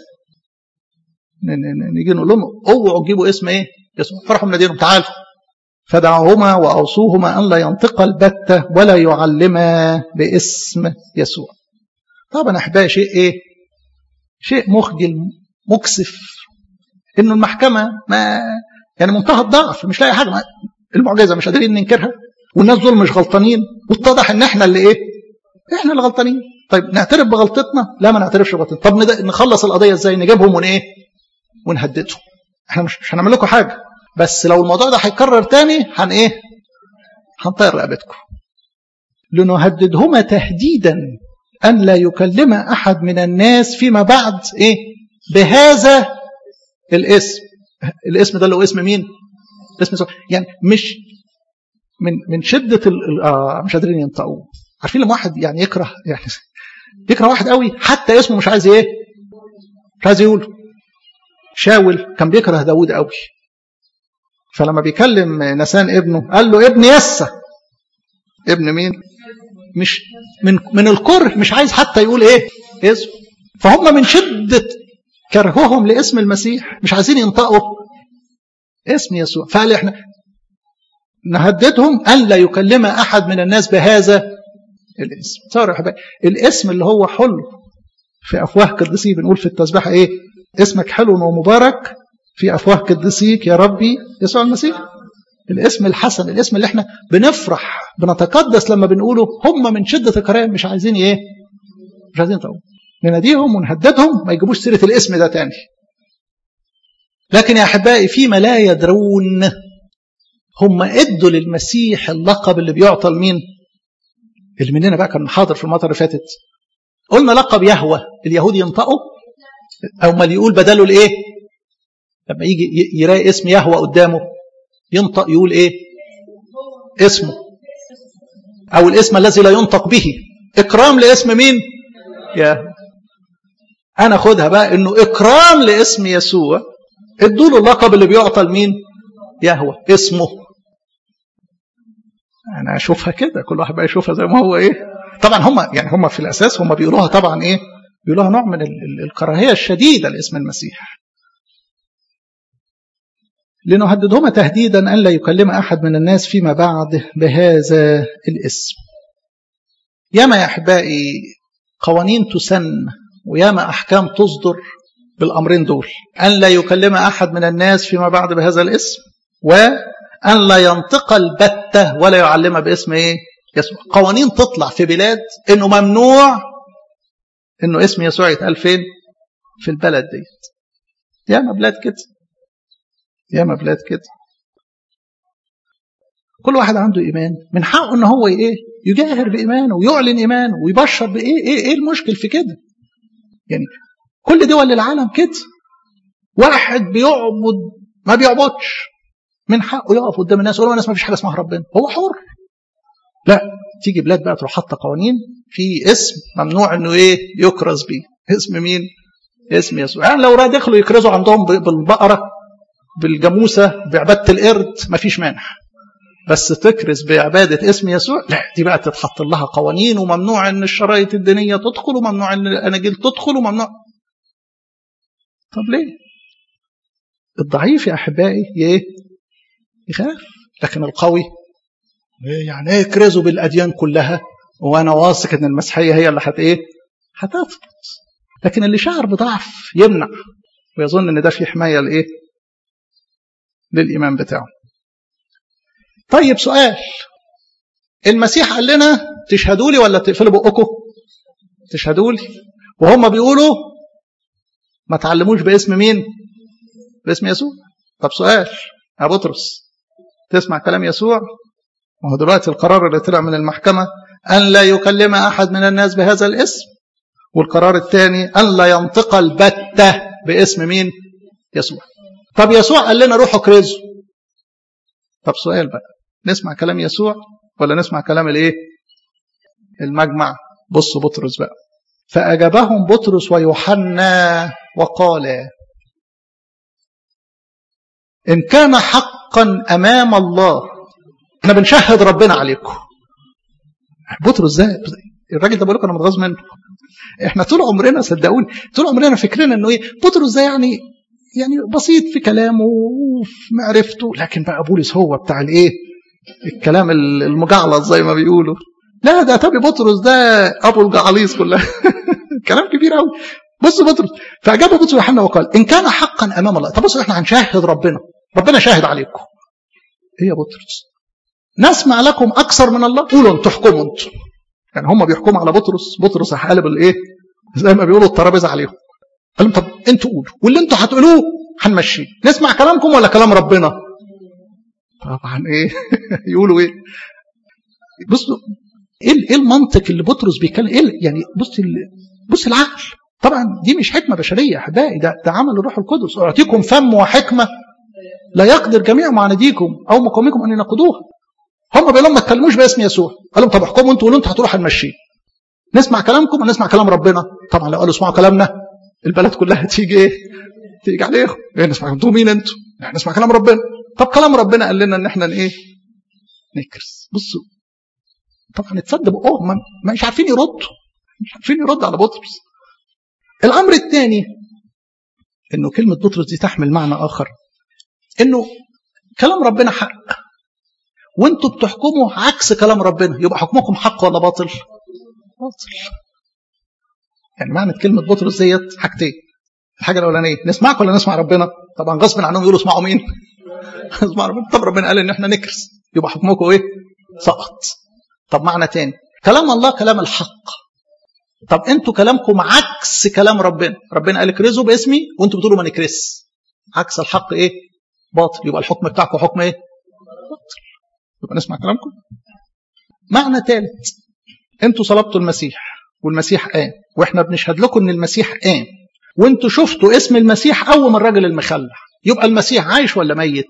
نيجي نقول لهم اوعوا تجيبوا اسم ايه؟ اسم فرحوا منادينهم تعالوا فدعوهما واوصوهما ان لا ينطقا البتة ولا يعلما باسم يسوع. طبعا احبائي شيء ايه؟ شيء مخجل مكسف انه المحكمه ما يعني منتهى الضعف مش لاقي حاجه المعجزه مش قادرين ننكرها والناس دول مش غلطانين واتضح ان احنا اللي ايه؟ احنا اللي غلطانين طيب نعترف بغلطتنا لا ما نعترفش بغلطتنا طب نخلص القضيه ازاي نجيبهم ون ايه ونهددهم احنا مش مش هنعمل لكم حاجه بس لو الموضوع ده هيتكرر تاني هن ايه هنطير رقبتكم لنهددهما تهديدا ان لا يكلم احد من الناس فيما بعد ايه بهذا الاسم الاسم ده اللي هو اسم مين اسم سوء. يعني مش من من شده ال... آه مش قادرين ينطقوه عارفين لما واحد يعني يكره يعني يكره واحد قوي حتى اسمه مش عايز ايه مش عايز يقوله شاول كان بيكره داود قوي فلما بيكلم نسان ابنه قال له ابن يسى ابن مين مش من من الكره مش عايز حتى يقول ايه اسمه فهم من شده كرههم لاسم المسيح مش عايزين ينطقوا اسم يسوع فقال احنا نهددهم ان لا يكلم احد من الناس بهذا الاسم صار يا حبايبي الاسم اللي هو حلو في افواه قديسي بنقول في التسبيحه ايه اسمك حلو ومبارك في افواه قديسيك يا ربي يسوع المسيح الاسم الحسن الاسم اللي احنا بنفرح بنتقدس لما بنقوله هم من شده الكراهيه مش عايزين ايه مش عايزين يطلعوا نناديهم ونهددهم ما يجيبوش سيره الاسم ده تاني لكن يا احبائي فيما لا يدرون هم ادوا للمسيح اللقب اللي بيعطى لمين اللي مننا بقى كان حاضر في المطر اللي فاتت قلنا لقب يهوى اليهود ينطقوا او ما يقول بداله الايه لما يجي يلاقي اسم يهوى قدامه ينطق يقول ايه اسمه او الاسم الذي لا ينطق به اكرام لاسم مين يا انا خدها بقى انه اكرام لاسم يسوع ادوا له اللقب اللي بيعطى لمين يهوى اسمه انا اشوفها كده كل واحد بقى يشوفها زي ما هو ايه طبعا هم يعني هم في الاساس هم بيقولوها طبعا ايه بيقولوها نوع من الكراهيه الشديده لاسم المسيح لنهددهما تهديدا ان لا يكلم احد من الناس فيما بعد بهذا الاسم ياما يا احبائي قوانين تسن وياما احكام تصدر بالامرين دول ان لا يكلم احد من الناس فيما بعد بهذا الاسم و أن لا ينطق البتة ولا يعلمها باسم إيه؟ يسوع قوانين تطلع في بلاد إنه ممنوع إنه اسم يسوع يتقال فين؟ في البلد ديت ياما بلاد كده ياما بلاد كده كل واحد عنده إيمان من حقه إن هو إيه؟ يجاهر بإيمانه ويعلن إيمانه ويبشر بإيه؟ إيه إيه المشكل في كده؟ يعني كل دول العالم كده واحد بيعبد ما بيعبدش من حقه يقف قدام الناس يقول الناس ما فيش حاجه اسمها ربنا هو حر لا تيجي بلاد بقى تروح حاطه قوانين في اسم ممنوع انه ايه يكرز بيه اسم مين اسم يسوع يعني لو دخلوا يكرزوا عندهم بالبقره بالجاموسه بعباده القرد مفيش مانع بس تكرز بعباده اسم يسوع لا دي بقى تتحط لها قوانين وممنوع ان الشرايط الدينيه تدخل وممنوع ان الاناجيل تدخل وممنوع طب ليه الضعيف يا احبائي ايه يخاف لكن القوي يعني ايه يكرزوا بالاديان كلها وانا واثق ان المسيحيه هي اللي هت ايه هتثبت لكن اللي شعر بضعف يمنع ويظن ان ده في حمايه لايه للايمان بتاعه طيب سؤال المسيح قال لنا تشهدوا لي ولا تقفلوا بقكم تشهدوا لي وهم بيقولوا ما تعلموش باسم مين باسم يسوع طب سؤال يا بطرس تسمع كلام يسوع ما هو دلوقتي القرار اللي طلع من المحكمة أن لا يكلم أحد من الناس بهذا الاسم والقرار الثاني أن لا ينطق البتة باسم مين يسوع طب يسوع قال لنا روحوا كرزوا طب سؤال بقى نسمع كلام يسوع ولا نسمع كلام الايه المجمع بصوا بطرس بقى فأجابهم بطرس ويوحنا وقال إن كان حقا أمام الله احنا بنشهد ربنا عليكم بطرس ده الراجل ده بقول لكم انا متغاظ منه احنا طول عمرنا صدقوني طول عمرنا فكرنا انه ايه بطرس ده يعني يعني بسيط في كلامه وفي معرفته لكن بقى بولس هو بتاع الايه الكلام المجعلص زي ما بيقولوا لا ده تابي بطرس ده ابو الجعاليص كلها كلام كبير قوي بص بطرس فاجاب بطرس يوحنا وقال ان كان حقا امام الله طب بصوا احنا هنشاهد ربنا ربنا شاهد عليكم ايه يا بطرس نسمع لكم اكثر من الله قولوا انتوا احكموا انتوا يعني هم بيحكموا على بطرس بطرس قالب الايه زي ما بيقولوا الترابيزه عليهم قال لهم طب انتوا قولوا واللي انتوا هتقولوه هنمشيه نسمع كلامكم ولا كلام ربنا طبعا ايه يقولوا ايه بصوا ايه ايه المنطق اللي بطرس بيتكلم ايه يعني بص بص العقل طبعا دي مش حكمه بشريه احبائي ده ده عمل الروح القدس اعطيكم فم وحكمه لا يقدر جميع معانديكم او مقاوميكم ان ينقضوها هم بيقولوا لهم ما تكلموش باسم يسوع قال لهم طب احكموا انتوا وانتوا هتروحوا هنمشيه نسمع كلامكم ولا نسمع كلام ربنا طبعا لو قالوا اسمعوا كلامنا البلد كلها تيجي ايه تيجي عليهم إيه نسمع انتوا مين انتوا نسمع كلام ربنا طب كلام ربنا قال لنا ان احنا ايه نكرس بصوا طبعا اتصدق اه ما مش عارفين يردوا مش عارفين يرد على بطرس الامر الثاني انه كلمه بطرس دي تحمل معنى اخر انه كلام ربنا حق وانتوا بتحكموا عكس كلام ربنا يبقى حكمكم حق ولا باطل باطل يعني معنى كلمة بطرس ديت حاجتين الحاجة الأولانية نسمعك ولا نسمع ربنا طبعا غصب عنهم يقولوا اسمعوا مين اسمعوا ربنا طب ربنا قال ان احنا نكرس يبقى حكمكم ايه سقط طب معنى تاني كلام الله كلام الحق طب انتوا كلامكم عكس كلام ربنا ربنا قال اكرزوا باسمي وانتوا بتقولوا ما نكرس عكس الحق ايه باطل يبقى الحكم بتاعكم حكم ايه باطل يبقى نسمع كلامكم معنى ثالث انتوا صلبتوا المسيح والمسيح قام واحنا بنشهد لكم ان المسيح قام وانتوا شفتوا اسم المسيح قوم الراجل المخلع يبقى المسيح عايش ولا ميت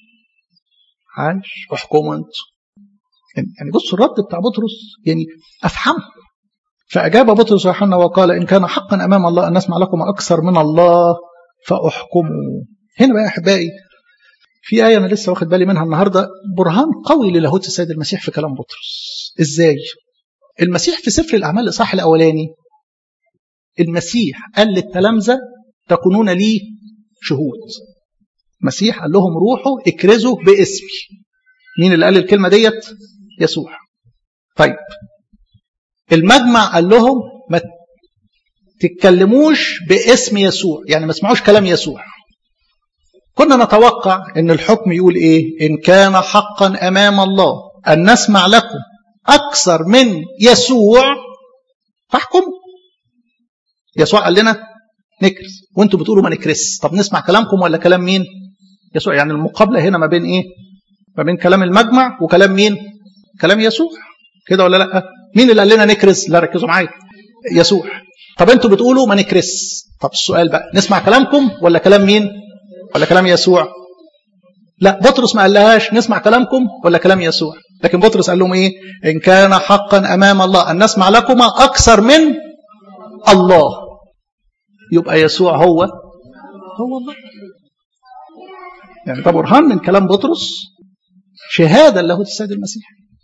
عايش احكموا انتوا يعني بصوا الرد بتاع بطرس يعني افهمه فاجاب بطرس يوحنا وقال ان كان حقا امام الله ان نسمع لكم اكثر من الله فاحكموا هنا بقى يا احبائي في آية أنا لسه واخد بالي منها النهاردة برهان قوي للاهوت السيد المسيح في كلام بطرس إزاي؟ المسيح في سفر الأعمال الإصحاح الأولاني المسيح قال للتلامذة تكونون لي شهود المسيح قال لهم روحوا اكرزوا باسمي مين اللي قال الكلمة ديت؟ يسوع طيب المجمع قال لهم ما تتكلموش باسم يسوع يعني ما تسمعوش كلام يسوع كنا نتوقع ان الحكم يقول ايه ان كان حقا امام الله ان نسمع لكم اكثر من يسوع فاحكموا يسوع قال لنا نكرس وانتوا بتقولوا ما نكرس طب نسمع كلامكم ولا كلام مين يسوع يعني المقابله هنا ما بين ايه ما بين كلام المجمع وكلام مين كلام يسوع كده ولا لا مين اللي قال لنا نكرس لا ركزوا معايا يسوع طب انتوا بتقولوا ما نكرس طب السؤال بقى نسمع كلامكم ولا كلام مين ولا كلام يسوع لا بطرس ما قالهاش نسمع كلامكم ولا كلام يسوع لكن بطرس قال لهم ايه ان كان حقا امام الله ان نسمع لكما اكثر من الله يبقى يسوع هو هو الله يعني ده برهان من كلام بطرس شهاده لاهوت السيد المسيح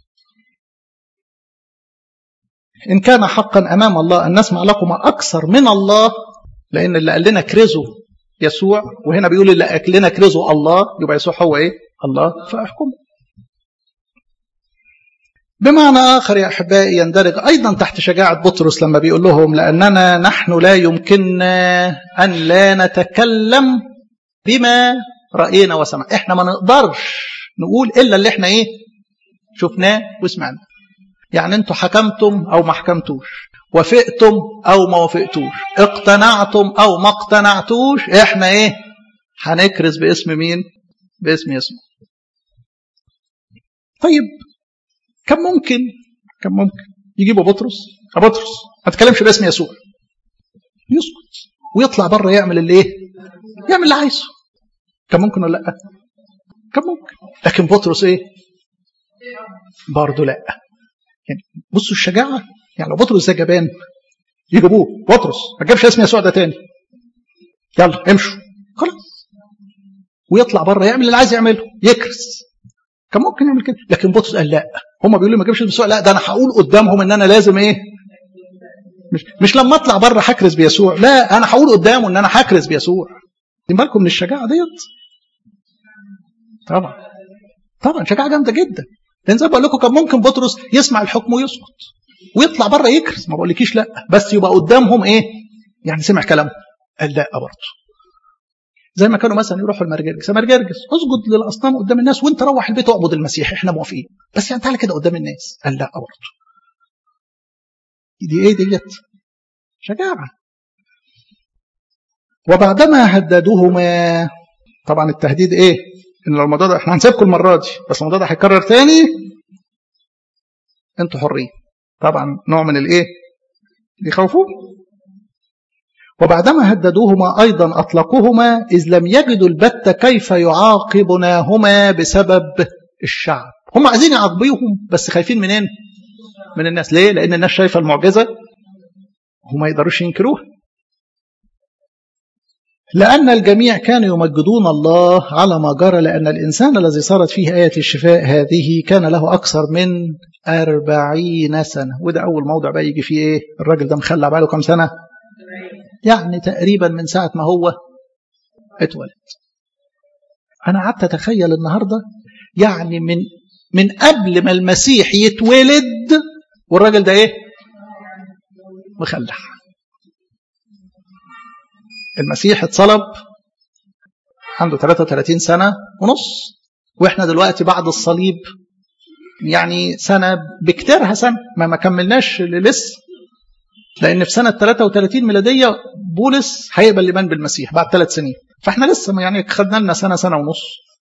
ان كان حقا امام الله ان نسمع لكما اكثر من الله لان اللي قال لنا كرزوا يسوع وهنا بيقول اللي قال لنا كرزوا الله يبقى يسوع هو ايه الله فاحكم بمعنى آخر يا أحبائي يندرج أيضا تحت شجاعة بطرس لما بيقول لهم لأننا نحن لا يمكننا أن لا نتكلم بما رأينا وسمعنا إحنا ما نقدرش نقول إلا اللي إحنا إيه شفناه وسمعنا يعني أنتوا حكمتم أو ما حكمتوش وافقتم أو ما وافقتوش اقتنعتم أو ما اقتنعتوش إحنا إيه هنكرز باسم مين باسم يسوع طيب كم ممكن كم ممكن يجيبوا بطرس بطرس ما تتكلمش باسم يسوع يسكت ويطلع بره يعمل اللي ايه يعمل اللي عايزه كم ممكن ولا لا كم ممكن لكن بطرس ايه برضه لا يعني بصوا الشجاعه يعني لو بطرس ده جبان يجيبوه بطرس ما تجيبش اسم يسوع ده تاني يلا امشوا خلاص ويطلع بره يعمل اللي عايز يعمله يكرس كان ممكن يعمل كده لكن بطرس قال لا هم بيقولوا ما جابش يسوع لا ده انا هقول قدامهم ان انا لازم ايه مش, مش لما اطلع بره هكرز بيسوع لا انا هقول قدامه ان انا هكرز بيسوع واخدين بالكم من الشجاعه ديت طبعا طبعا شجاعه جامده جدا لان زي ما بقول لكم كان ممكن بطرس يسمع الحكم ويسكت ويطلع بره يكرز ما بقولكيش لا بس يبقى قدامهم ايه يعني سمع كلامهم قال لا برضه زي ما كانوا مثلا يروحوا المرجرجس مرجرجس اسجد للاصنام قدام الناس وانت روح البيت واعبد المسيح احنا موافقين بس يعني تعالى كده قدام الناس قال لا برضه دي ايه ديت شجاعه وبعدما هددوهما طبعا التهديد ايه ان الموضوع ده احنا هنسيبكم المره دي بس الموضوع ده هيتكرر تاني انتوا حرين طبعا نوع من الايه يخوفوه وبعدما هددوهما أيضا أطلقوهما إذ لم يجدوا البتة كيف يعاقبناهما بسبب الشعب هم عايزين يعاقبوهم بس خايفين منين من الناس ليه لأن الناس شايفة المعجزة وما يقدروش ينكروها لأن الجميع كانوا يمجدون الله على ما جرى لأن الإنسان الذي صارت فيه آية الشفاء هذه كان له أكثر من أربعين سنة وده أول موضع بقى يجي فيه إيه الراجل ده مخلع بقى له كام سنة يعني تقريبا من ساعة ما هو اتولد أنا قعدت أتخيل النهاردة يعني من من قبل ما المسيح يتولد والراجل ده إيه مخلع المسيح اتصلب عنده 33 سنة ونص وإحنا دلوقتي بعد الصليب يعني سنة بكتيرها سنة ما ما كملناش لسه لأن في سنة 33 ميلادية بولس هيقبل الإيمان بالمسيح بعد ثلاث سنين فإحنا لسه يعني خدنا لنا سنة سنة ونص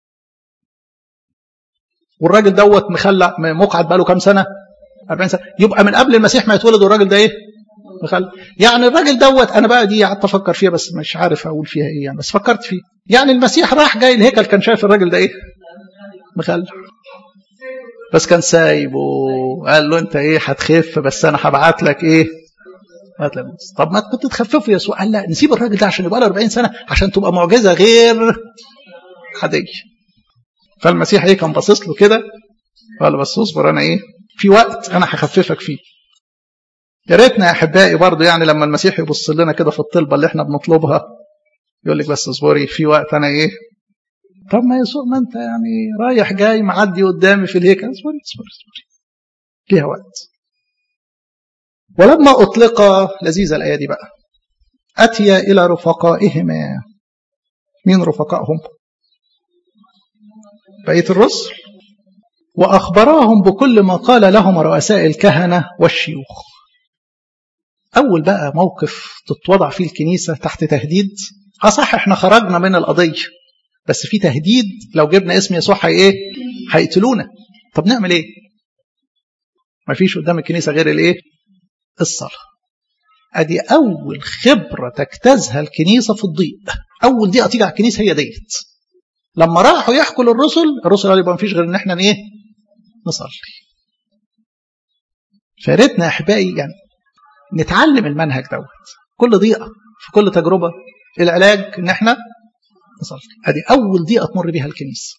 والراجل دوت مخلع مقعد بقاله كام سنة 40 سنة يبقى من قبل المسيح ما يتولد والراجل ده إيه مخلع يعني الراجل دوت أنا بقى دي قعدت أفكر فيها بس مش عارف أقول فيها إيه يعني بس فكرت فيه يعني المسيح راح جاي الهيكل كان شايف الراجل ده إيه مخلع بس كان سايبه قال له أنت إيه هتخف بس أنا هبعت لك إيه هات لك طب ما كنت تخففه يسوع قال لا نسيب الراجل ده عشان يبقى له 40 سنه عشان تبقى معجزه غير عاديه فالمسيح ايه كان باصص له كده قال بس اصبر انا ايه في وقت انا هخففك فيه يا ريتنا يا احبائي برضه يعني لما المسيح يبص لنا كده في الطلبه اللي احنا بنطلبها يقول لك بس اصبري في وقت انا ايه طب ما يسوع ما انت يعني رايح جاي معدي قدامي في الهيكل اصبري اصبري اصبري ليها وقت ولما أطلق لذيذة الآية دي بقى أتي إلى رفقائهما مين رفقائهم بقية الرسل وأخبراهم بكل ما قال لهم رؤساء الكهنة والشيوخ أول بقى موقف تتوضع فيه الكنيسة تحت تهديد أصح إحنا خرجنا من القضية بس في تهديد لو جبنا اسم يسوع هي إيه هيقتلونا طب نعمل إيه مفيش قدام الكنيسة غير الإيه الصلاة ادي اول خبره تجتازها الكنيسه في الضيق اول دقيقه تيجي على الكنيسه هي ديت لما راحوا يحكوا للرسل الرسل قالوا يبقى مفيش غير ان احنا ايه نصلي فياريتنا يا احبائي يعني نتعلم المنهج دوت كل ضيقه في كل تجربه العلاج ان احنا نصلي ادي اول ضيقه تمر بيها الكنيسه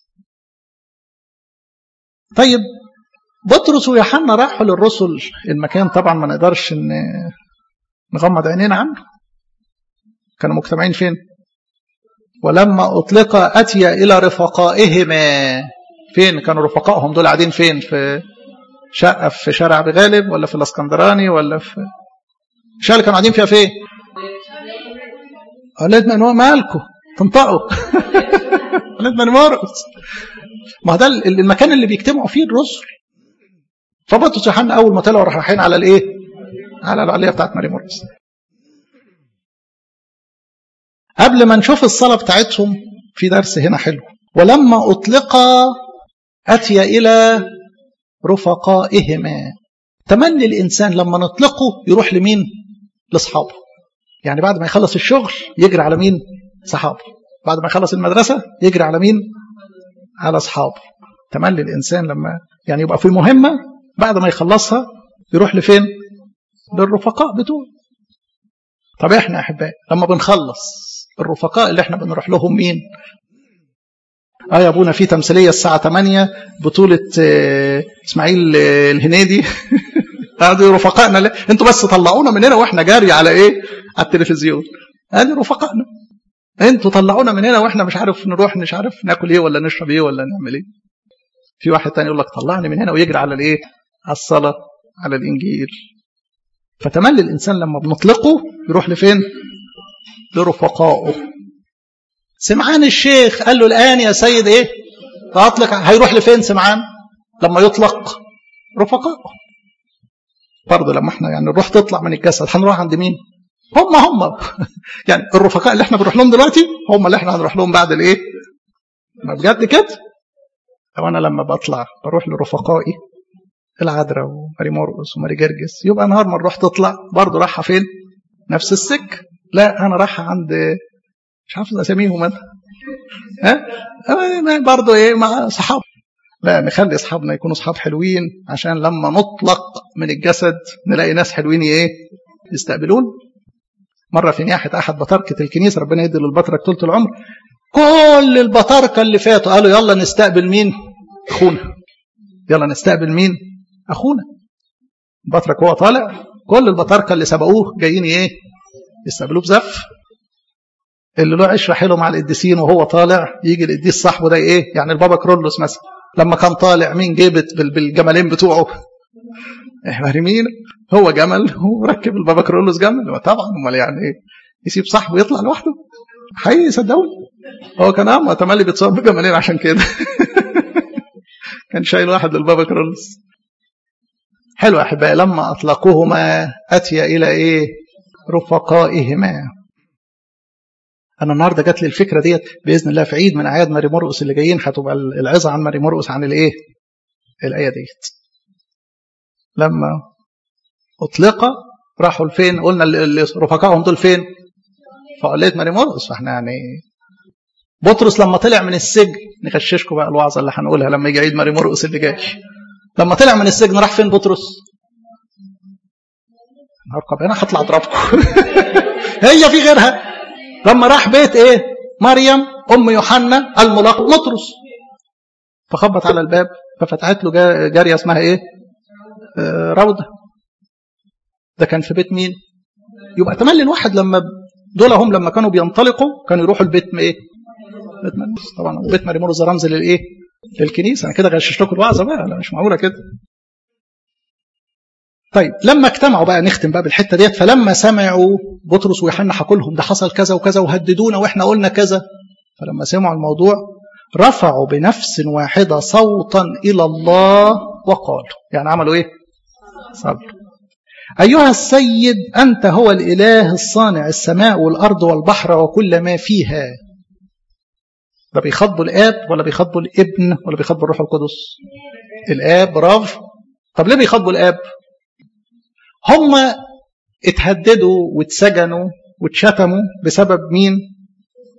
طيب بطرس ويوحنا راحوا للرسل المكان طبعا ما نقدرش ان نغمض عينينا عنه كانوا مجتمعين فين ولما اطلق اتي الى رفقائهما فين كانوا رفقائهم دول قاعدين فين في شقه في شارع بغالب ولا في الاسكندراني ولا في الشقه اللي كانوا قاعدين فيها فين قالت من هو مالكم تنطقوا قالت من مرقص ما ده المكان اللي بيجتمعوا فيه الرسل فبطرس يوحنا اول ما طلعوا راحوا رايحين على الايه؟ على العليه بتاعت ماري مرقص قبل ما نشوف الصلاه بتاعتهم في درس هنا حلو ولما اطلق اتي الى رفقائهما تمني الانسان لما نطلقه يروح لمين؟ لاصحابه يعني بعد ما يخلص الشغل يجري على مين؟ صحابه بعد ما يخلص المدرسه يجري على مين؟ على اصحابه تملي الانسان لما يعني يبقى في مهمه بعد ما يخلصها يروح لفين للرفقاء بتوعه طب احنا احبائي لما بنخلص الرفقاء اللي احنا بنروح لهم مين اه يا ابونا في تمثيليه الساعه 8 بطوله اه اسماعيل اه الهنيدي قعدوا رفقائنا ل... انتوا بس طلعونا من هنا واحنا جاري على ايه على التلفزيون ادي رفقائنا انتوا طلعونا من هنا واحنا مش عارف نروح مش عارف ناكل ايه ولا نشرب ايه ولا نعمل ايه في واحد تاني يقول لك طلعني من هنا ويجري على الايه على الصلاه على الانجيل فتملي الانسان لما بنطلقه يروح لفين لرفقائه سمعان الشيخ قال له الان يا سيد ايه اطلق هيروح لفين سمعان لما يطلق رفقائه برضه لما احنا يعني الروح تطلع من الجسد هنروح عند مين هم هم يعني الرفقاء اللي احنا بنروح لهم دلوقتي هم اللي احنا هنروح لهم بعد الايه ما بجد كده لو انا لما بطلع بروح لرفقائي العذراء وماري مرقس وماري جرجس يبقى نهار ما الروح تطلع برضه رايحه فين نفس السك لا انا رايحه عند مش عارف اساميهم انا ها برضه ايه مع صحاب لا نخلي اصحابنا يكونوا اصحاب حلوين عشان لما نطلق من الجسد نلاقي ناس حلوين ايه يستقبلون مره في نياحه احد بطاركه الكنيسه ربنا يدي للبطرك طول العمر كل البطاركه اللي فاتوا قالوا يلا نستقبل مين اخونا يلا نستقبل مين اخونا البطرك هو طالع كل البطاركه اللي سبقوه جايين ايه يستقبلوه بزف اللي له عشره حلو مع القديسين وهو طالع يجي القديس صاحبه ده ايه يعني البابا كرولوس مثلا لما كان طالع مين جيبت بالجملين بتوعه مرمين هو جمل وركب البابا كرولوس جمل طبعا امال يعني ايه يسيب صاحبه يطلع لوحده حقيقي صدقوني هو كان اما تملي بيتصور بجملين عشان كده كان شايل واحد للبابا كرولوس حلو يا احبائي لما اطلقوهما اتي الى ايه رفقائهما انا النهارده جات لي الفكره ديت باذن الله في عيد من اعياد ماري مرقس اللي جايين هتبقى العظه عن ماري مرقس عن الايه الايه ديت لما اطلق راحوا لفين قلنا اللي رفقائهم دول فين فقلت ماري مرقس فاحنا يعني بطرس لما طلع من السجن نغششكم بقى الوعظه اللي هنقولها لما يجي عيد ماري مرقس اللي جاي لما طلع من السجن راح فين بطرس هركب انا هطلع اضربكم هي في غيرها لما راح بيت ايه مريم ام يوحنا الملقب بطرس فخبط على الباب ففتحت له جاريه اسمها ايه آه روضه ده كان في بيت مين يبقى تملي الواحد لما دول هم لما كانوا بينطلقوا كانوا يروحوا البيت ايه بيت مريموس طبعا بيت مريموس ده رمز للايه للكنيسه انا كده غششت لكم الوعظه بقى لا مش معقوله كده طيب لما اجتمعوا بقى نختم بقى بالحته ديت فلما سمعوا بطرس ويوحنا حكوا لهم ده حصل كذا وكذا وهددونا واحنا قلنا كذا فلما سمعوا الموضوع رفعوا بنفس واحده صوتا الى الله وقالوا يعني عملوا ايه؟ صبر ايها السيد انت هو الاله الصانع السماء والارض والبحر وكل ما فيها ده بيخاطبوا الاب ولا بيخاطبوا الابن ولا بيخاطبوا الروح القدس؟ الاب برافو طب ليه بيخاطبوا الاب؟ هم اتهددوا واتسجنوا واتشتموا بسبب مين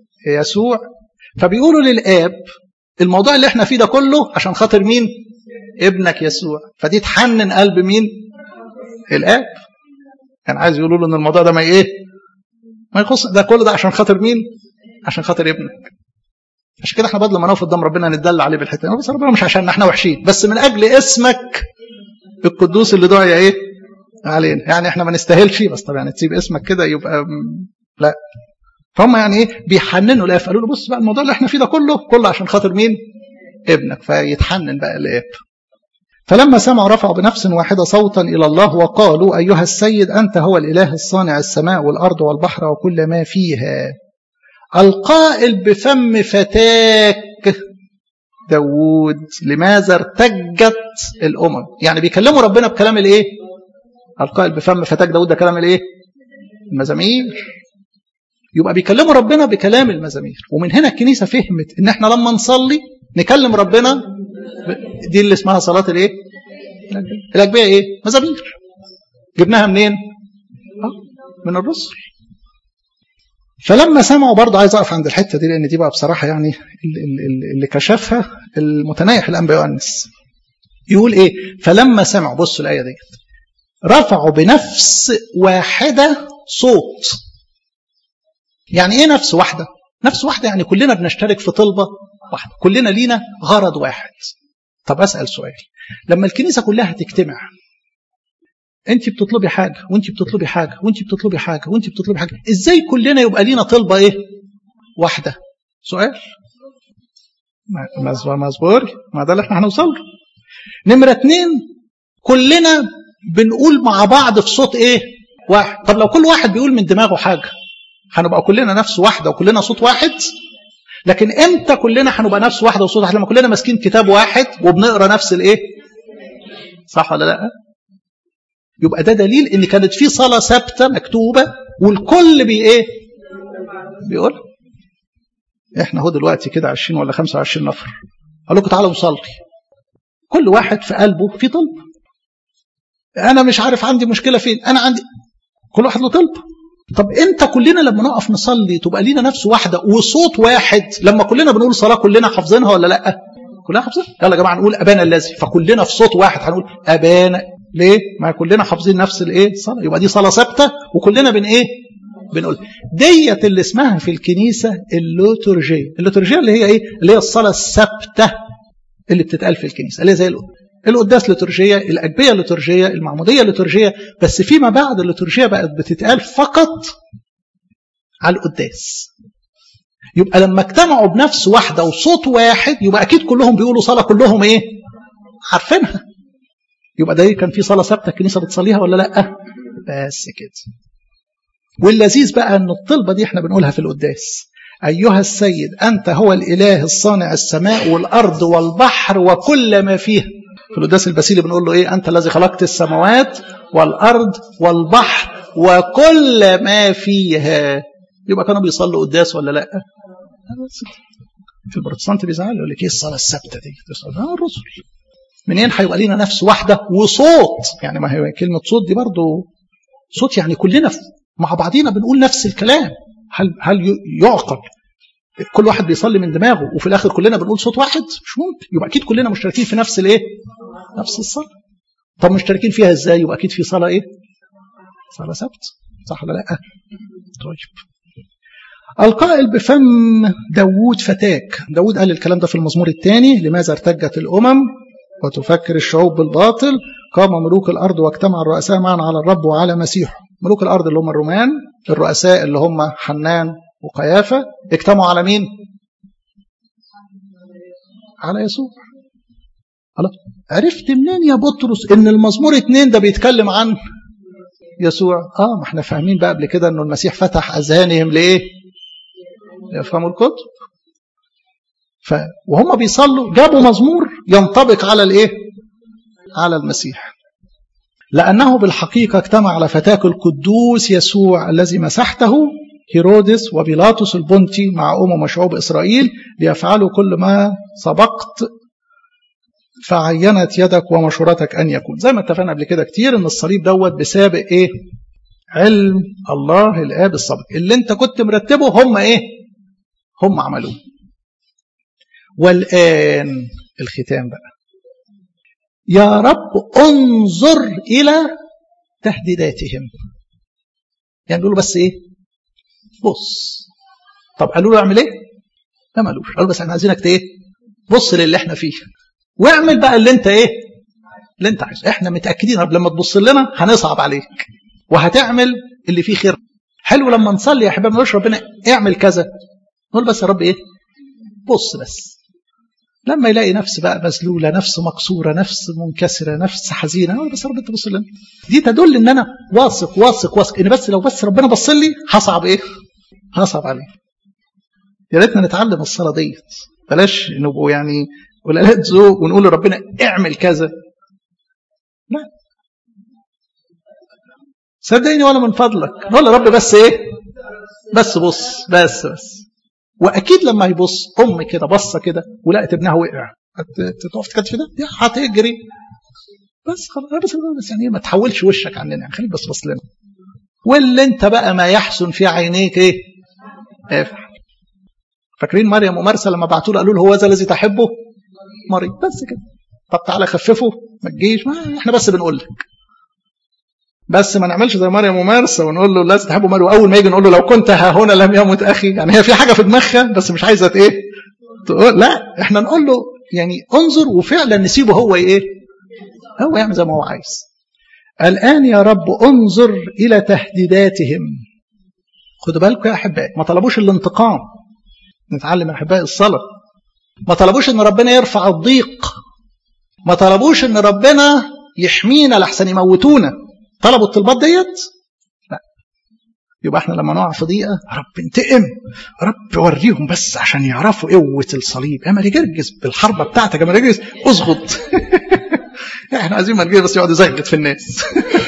يسوع فبيقولوا للآب الموضوع اللي احنا فيه ده كله عشان خاطر مين ابنك يسوع فدي تحنن قلب مين الاب كان عايز يقولوا له ان الموضوع ده ما ايه ما يخص ده كل ده عشان خاطر مين عشان خاطر ابنك عشان كده احنا بدل ما نقف قدام ربنا نتدلع عليه بالحته بس ربنا مش عشان احنا وحشين بس من اجل اسمك القدوس اللي دعي ايه علينا يعني احنا ما نستاهلش بس طبعا يعني تسيب اسمك كده يبقى لا فهم يعني ايه بيحننوا الاب قالوا له بص بقى الموضوع اللي احنا فيه ده كله كله عشان خاطر مين ابنك فيتحنن بقى الاب فلما سمعوا رفعوا بنفس واحدة صوتا إلى الله وقالوا أيها السيد أنت هو الإله الصانع السماء والأرض والبحر وكل ما فيها القائل بفم فتاك داود لماذا ارتجت الأمم يعني بيكلموا ربنا بكلام الإيه القائل بفم فتاك داود ده كلام الإيه المزامير يبقى بيكلموا ربنا بكلام المزامير ومن هنا الكنيسة فهمت ان احنا لما نصلي نكلم ربنا دي اللي اسمها صلاة الايه الأجبية ايه مزامير جبناها منين من الرسل فلما سمعوا برضه عايز اقف عند الحته دي لان دي بقى بصراحه يعني اللي كشفها المتنايح الانبا يؤنس يقول ايه فلما سمعوا بصوا الايه ديت رفعوا بنفس واحده صوت يعني ايه نفس واحده نفس واحده يعني كلنا بنشترك في طلبه واحده كلنا لينا غرض واحد طب اسال سؤال لما الكنيسه كلها تجتمع انت بتطلبي حاجه وانت بتطلبي حاجه وانت بتطلبي حاجه وانت بتطلبي حاجه ازاي كلنا يبقى لينا طلبه ايه واحده سؤال مزبور ما ده اللي احنا هنوصل له نمره اتنين كلنا بنقول مع بعض في صوت ايه واحد طب لو كل واحد بيقول من دماغه حاجه هنبقى كلنا نفس واحده وكلنا صوت واحد لكن امتى كلنا هنبقى نفس واحده وصوت واحد لما كلنا ماسكين كتاب واحد وبنقرا نفس الايه صح ولا لا يبقى ده دليل ان كانت في صلاه ثابته مكتوبه والكل بي ايه بيقول احنا هو دلوقتي كده 20 ولا 25 نفر قال لكم تعالوا نصلي كل واحد في قلبه في طلب انا مش عارف عندي مشكله فين انا عندي كل واحد له طلب طب امتى كلنا لما نقف نصلي تبقى لينا نفس واحده وصوت واحد لما كلنا بنقول صلاه كلنا حافظينها ولا لا كلنا حافظينها يلا يا جماعه نقول ابانا الذي فكلنا في صوت واحد هنقول ابانا ليه ما كلنا حافظين نفس الايه الصلاه يبقى دي صلاه ثابته وكلنا بن ايه بنقول ديت اللي اسمها في الكنيسه اللوتورجيه اللوتورجيه اللي هي ايه اللي هي الصلاه الثابته اللي بتتقال في الكنيسه اللي هي زي القداس لترجية الأجبية لترجية المعمودية لترجية بس فيما بعد الليتورجية بقت بتتقال فقط على القداس يبقى لما اجتمعوا بنفس واحدة وصوت واحد يبقى أكيد كلهم بيقولوا صلاة كلهم إيه عارفينها يبقى ده كان في صلاة ثابتة الكنيسة بتصليها ولا لأ بس كده واللذيذ بقى أن الطلبة دي احنا بنقولها في القداس أيها السيد أنت هو الإله الصانع السماء والأرض والبحر وكل ما فيها في القداس البسيلي بنقول له ايه انت الذي خلقت السماوات والارض والبحر وكل ما فيها يبقى كانوا بيصلوا قداس ولا لا في البروتستانت بيزعلوا يقول لك ايه الصلاه الثابته دي اه الرسل منين هيبقى لينا نفس واحده وصوت يعني ما هي كلمه صوت دي برضو صوت يعني كلنا مع بعضينا بنقول نفس الكلام هل هل يعقل كل واحد بيصلي من دماغه وفي الاخر كلنا بنقول صوت واحد مش ممكن يبقى اكيد كلنا مشتركين في نفس الايه نفس الصلاه طب مشتركين فيها ازاي يبقى اكيد في صلاه ايه صلاه سبت صح ولا لا طيب القائل بفم داوود فتاك داوود قال الكلام ده في المزمور الثاني لماذا ارتجت الامم وتفكر الشعوب بالباطل قام ملوك الارض واجتمع الرؤساء معا على الرب وعلى مسيحه ملوك الارض اللي هم الرومان الرؤساء اللي هم حنان وقيافة اجتمعوا على مين على يسوع الله عرفت منين يا بطرس ان المزمور اتنين ده بيتكلم عن يسوع اه ما احنا فاهمين بقى قبل كده انه المسيح فتح اذهانهم لايه يفهموا الكتب ف وهم بيصلوا جابوا مزمور ينطبق على الايه على المسيح لانه بالحقيقه اجتمع على فتاك القدوس يسوع الذي مسحته هيرودس وبيلاطس البنطي مع أمم وشعوب إسرائيل ليفعلوا كل ما سبقت فعينت يدك ومشورتك أن يكون زي ما اتفقنا قبل كده كتير إن الصليب دوت بسابق إيه علم الله الآب السابق اللي أنت كنت مرتبه هم إيه هم عملوه والآن الختام بقى يا رب انظر إلى تهديداتهم يعني بيقولوا بس إيه بص طب قالوا له اعمل إيه لا ما قالوش قالوا بس احنا عايزينك إيه بص للي احنا فيه واعمل بقى اللي انت ايه اللي انت عايزه احنا متاكدين رب لما تبص لنا هنصعب عليك وهتعمل اللي فيه خير حلو لما نصلي يا احبابي نقول ربنا اعمل كذا نقول بس يا رب ايه بص بس لما يلاقي نفس بقى مذلوله نفس مكسوره نفس منكسره نفس حزينه نقول بس يا رب انت بص لنا دي تدل ان انا واثق واثق واثق ان بس لو بس ربنا بص لي هصعب ايه هصعب عليه يا ريتنا نتعلم الصلاه ديت بلاش نبقوا يعني قلالات ذوق ونقول لربنا اعمل كذا لا صدقني ولا من فضلك نقول رب بس ايه بس بص بس بس واكيد لما يبص ام كده بصه كده ولقت ابنها وقع تقف تكتف ده دي هتجري بس خلاص بس, بس يعني ما تحولش وشك عننا يعني خليك بس بص لنا واللي انت بقى ما يحسن في عينيك ايه افعل فاكرين مريم ومرسى لما بعتوا له قالوا له هو ذا الذي تحبه مريض بس كده طب تعالى خففه ما تجيش ما احنا بس بنقول لك بس ما نعملش زي مريم ومارسة ونقول له لازم تحبه مريم واول ما يجي نقول له لو كنت ها هنا لم يمت اخي يعني هي في حاجه في دماغها بس مش عايزه ايه تقول لا احنا نقول له يعني انظر وفعلا نسيبه هو ايه هو يعمل زي ما هو عايز الان يا رب انظر الى تهديداتهم خدوا بالكم يا احبائي ما طلبوش الانتقام نتعلم يا احبائي الصلاه ما طلبوش ان ربنا يرفع الضيق ما طلبوش ان ربنا يحمينا لحسن يموتونا طلبوا الطلبات ديت لا يبقى احنا لما نقع في ضيقه رب انتقم رب وريهم بس عشان يعرفوا قوه الصليب يا مريجرجس بالحربه بتاعتك يا مريجرجس اصغط احنا عايزين مريجرجس بس يقعد يزغط في الناس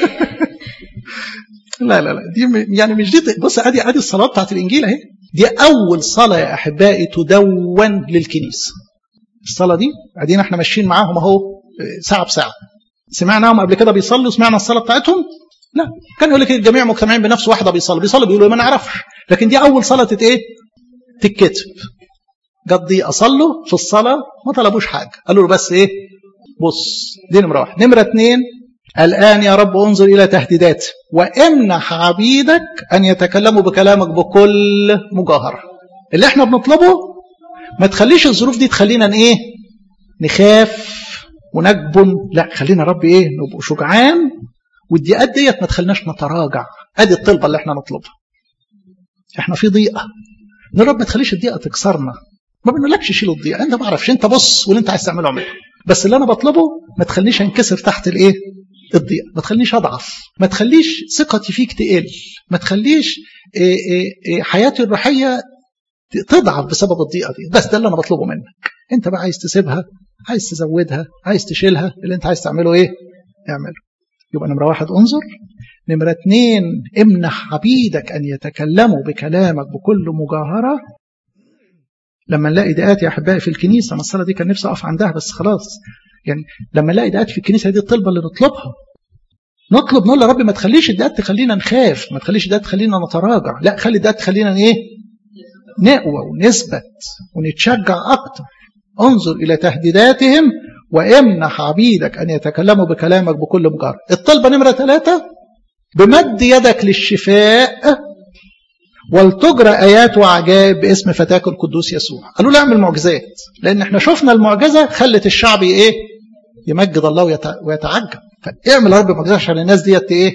لا لا لا دي يعني مش دي بص ادي ادي الصلاه بتاعت الانجيل اهي دي اول صلاه يا احبائي تدون للكنيسه الصلاه دي قاعدين احنا ماشيين معاهم اهو ساعه بساعه سمعناهم قبل كده بيصلوا سمعنا الصلاه بتاعتهم لا كان يقول لك الجميع مجتمعين بنفس واحده بيصلي بيصلي بيقولوا ما نعرفش لكن دي اول صلاه ايه تتكتب جت ضيقه صلوا في الصلاه ما طلبوش حاجه قالوا له بس ايه بص دي نمره واحد نمره اثنين الآن يا رب انظر إلى تهديدات وامنح عبيدك أن يتكلموا بكلامك بكل مجاهرة اللي احنا بنطلبه ما تخليش الظروف دي تخلينا ايه نخاف ونجبن لا خلينا رب ايه نبقوا شجعان والضيقات ديت ما تخليناش نتراجع ادي الطلبه اللي احنا نطلبها احنا في ضيقه ان رب ما تخليش الضيقه تكسرنا ما بنقولكش شيل الضيقه انت ما اعرفش انت بص واللي انت عايز تعمله اعمله بس اللي انا بطلبه ما تخلينيش انكسر تحت الايه الضيقه ما تخلينيش اضعف ما تخليش ثقتي فيك تقل ما تخليش إيه إيه حياتي الروحيه تضعف بسبب الضيقه دي بس ده اللي انا بطلبه منك انت بقى عايز تسيبها عايز تزودها عايز تشيلها اللي انت عايز تعمله ايه اعمله يبقى نمرة واحد انظر نمرة اتنين امنح عبيدك ان يتكلموا بكلامك بكل مجاهرة لما نلاقي دقات يا احبائي في الكنيسه انا الصلاه دي كان نفسي اقف عندها بس خلاص يعني لما نلاقي دقات في الكنيسه دي الطلبه اللي نطلبها نطلب نقول يا رب ما تخليش الدقات تخلينا نخاف ما تخليش الدقات تخلينا نتراجع لا خلي الدقات تخلينا ايه نقوى ونثبت ونتشجع اكتر انظر الى تهديداتهم وامنح عبيدك ان يتكلموا بكلامك بكل مجار الطلبه نمره ثلاثه بمد يدك للشفاء ولتجرى ايات وعجائب باسم فتاك القدوس يسوع قالوا له اعمل معجزات لان احنا شفنا المعجزه خلت الشعب ايه يمجد الله ويتعجب فاعمل يا رب معجزه عشان الناس ديت ايه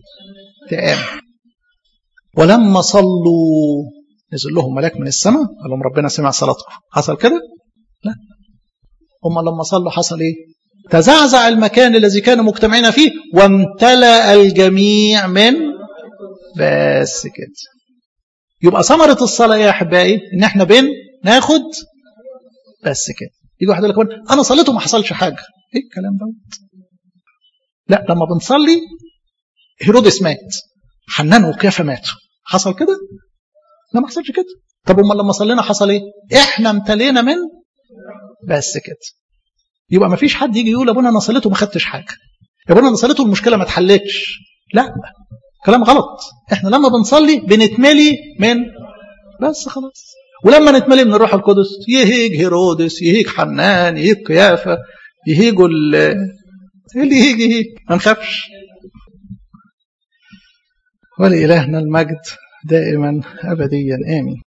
تامن ولما صلوا نزل لهم ملاك من السماء قال لهم ربنا سمع صلاتكم حصل كده لا هم لما صلوا حصل ايه تزعزع المكان الذي كانوا مجتمعين فيه وامتلأ الجميع من بس كده يبقى ثمرة الصلاة يا أحبائي إن إحنا بين ناخد بس كده يجي واحد يقول لك أنا صليت وما حصلش حاجة إيه الكلام دوت لا لما بنصلي هيرودس مات حنان وقيافة ماتوا حصل كده لا ما حصلش كده طب امال لما صلينا حصل ايه احنا امتلينا من بس كده يبقى ما فيش حد يجي يقول ابونا انا صليت وما خدتش حاجه يا ابونا انا صليت والمشكله ما اتحلتش لا كلام غلط احنا لما بنصلي بنتملي من بس خلاص ولما نتملي من الروح القدس يهيج هيرودس يهيج حنان يهيج قيافه يهيجوا اللي يجي ما نخافش ولإلهنا المجد دائما أبديا آمين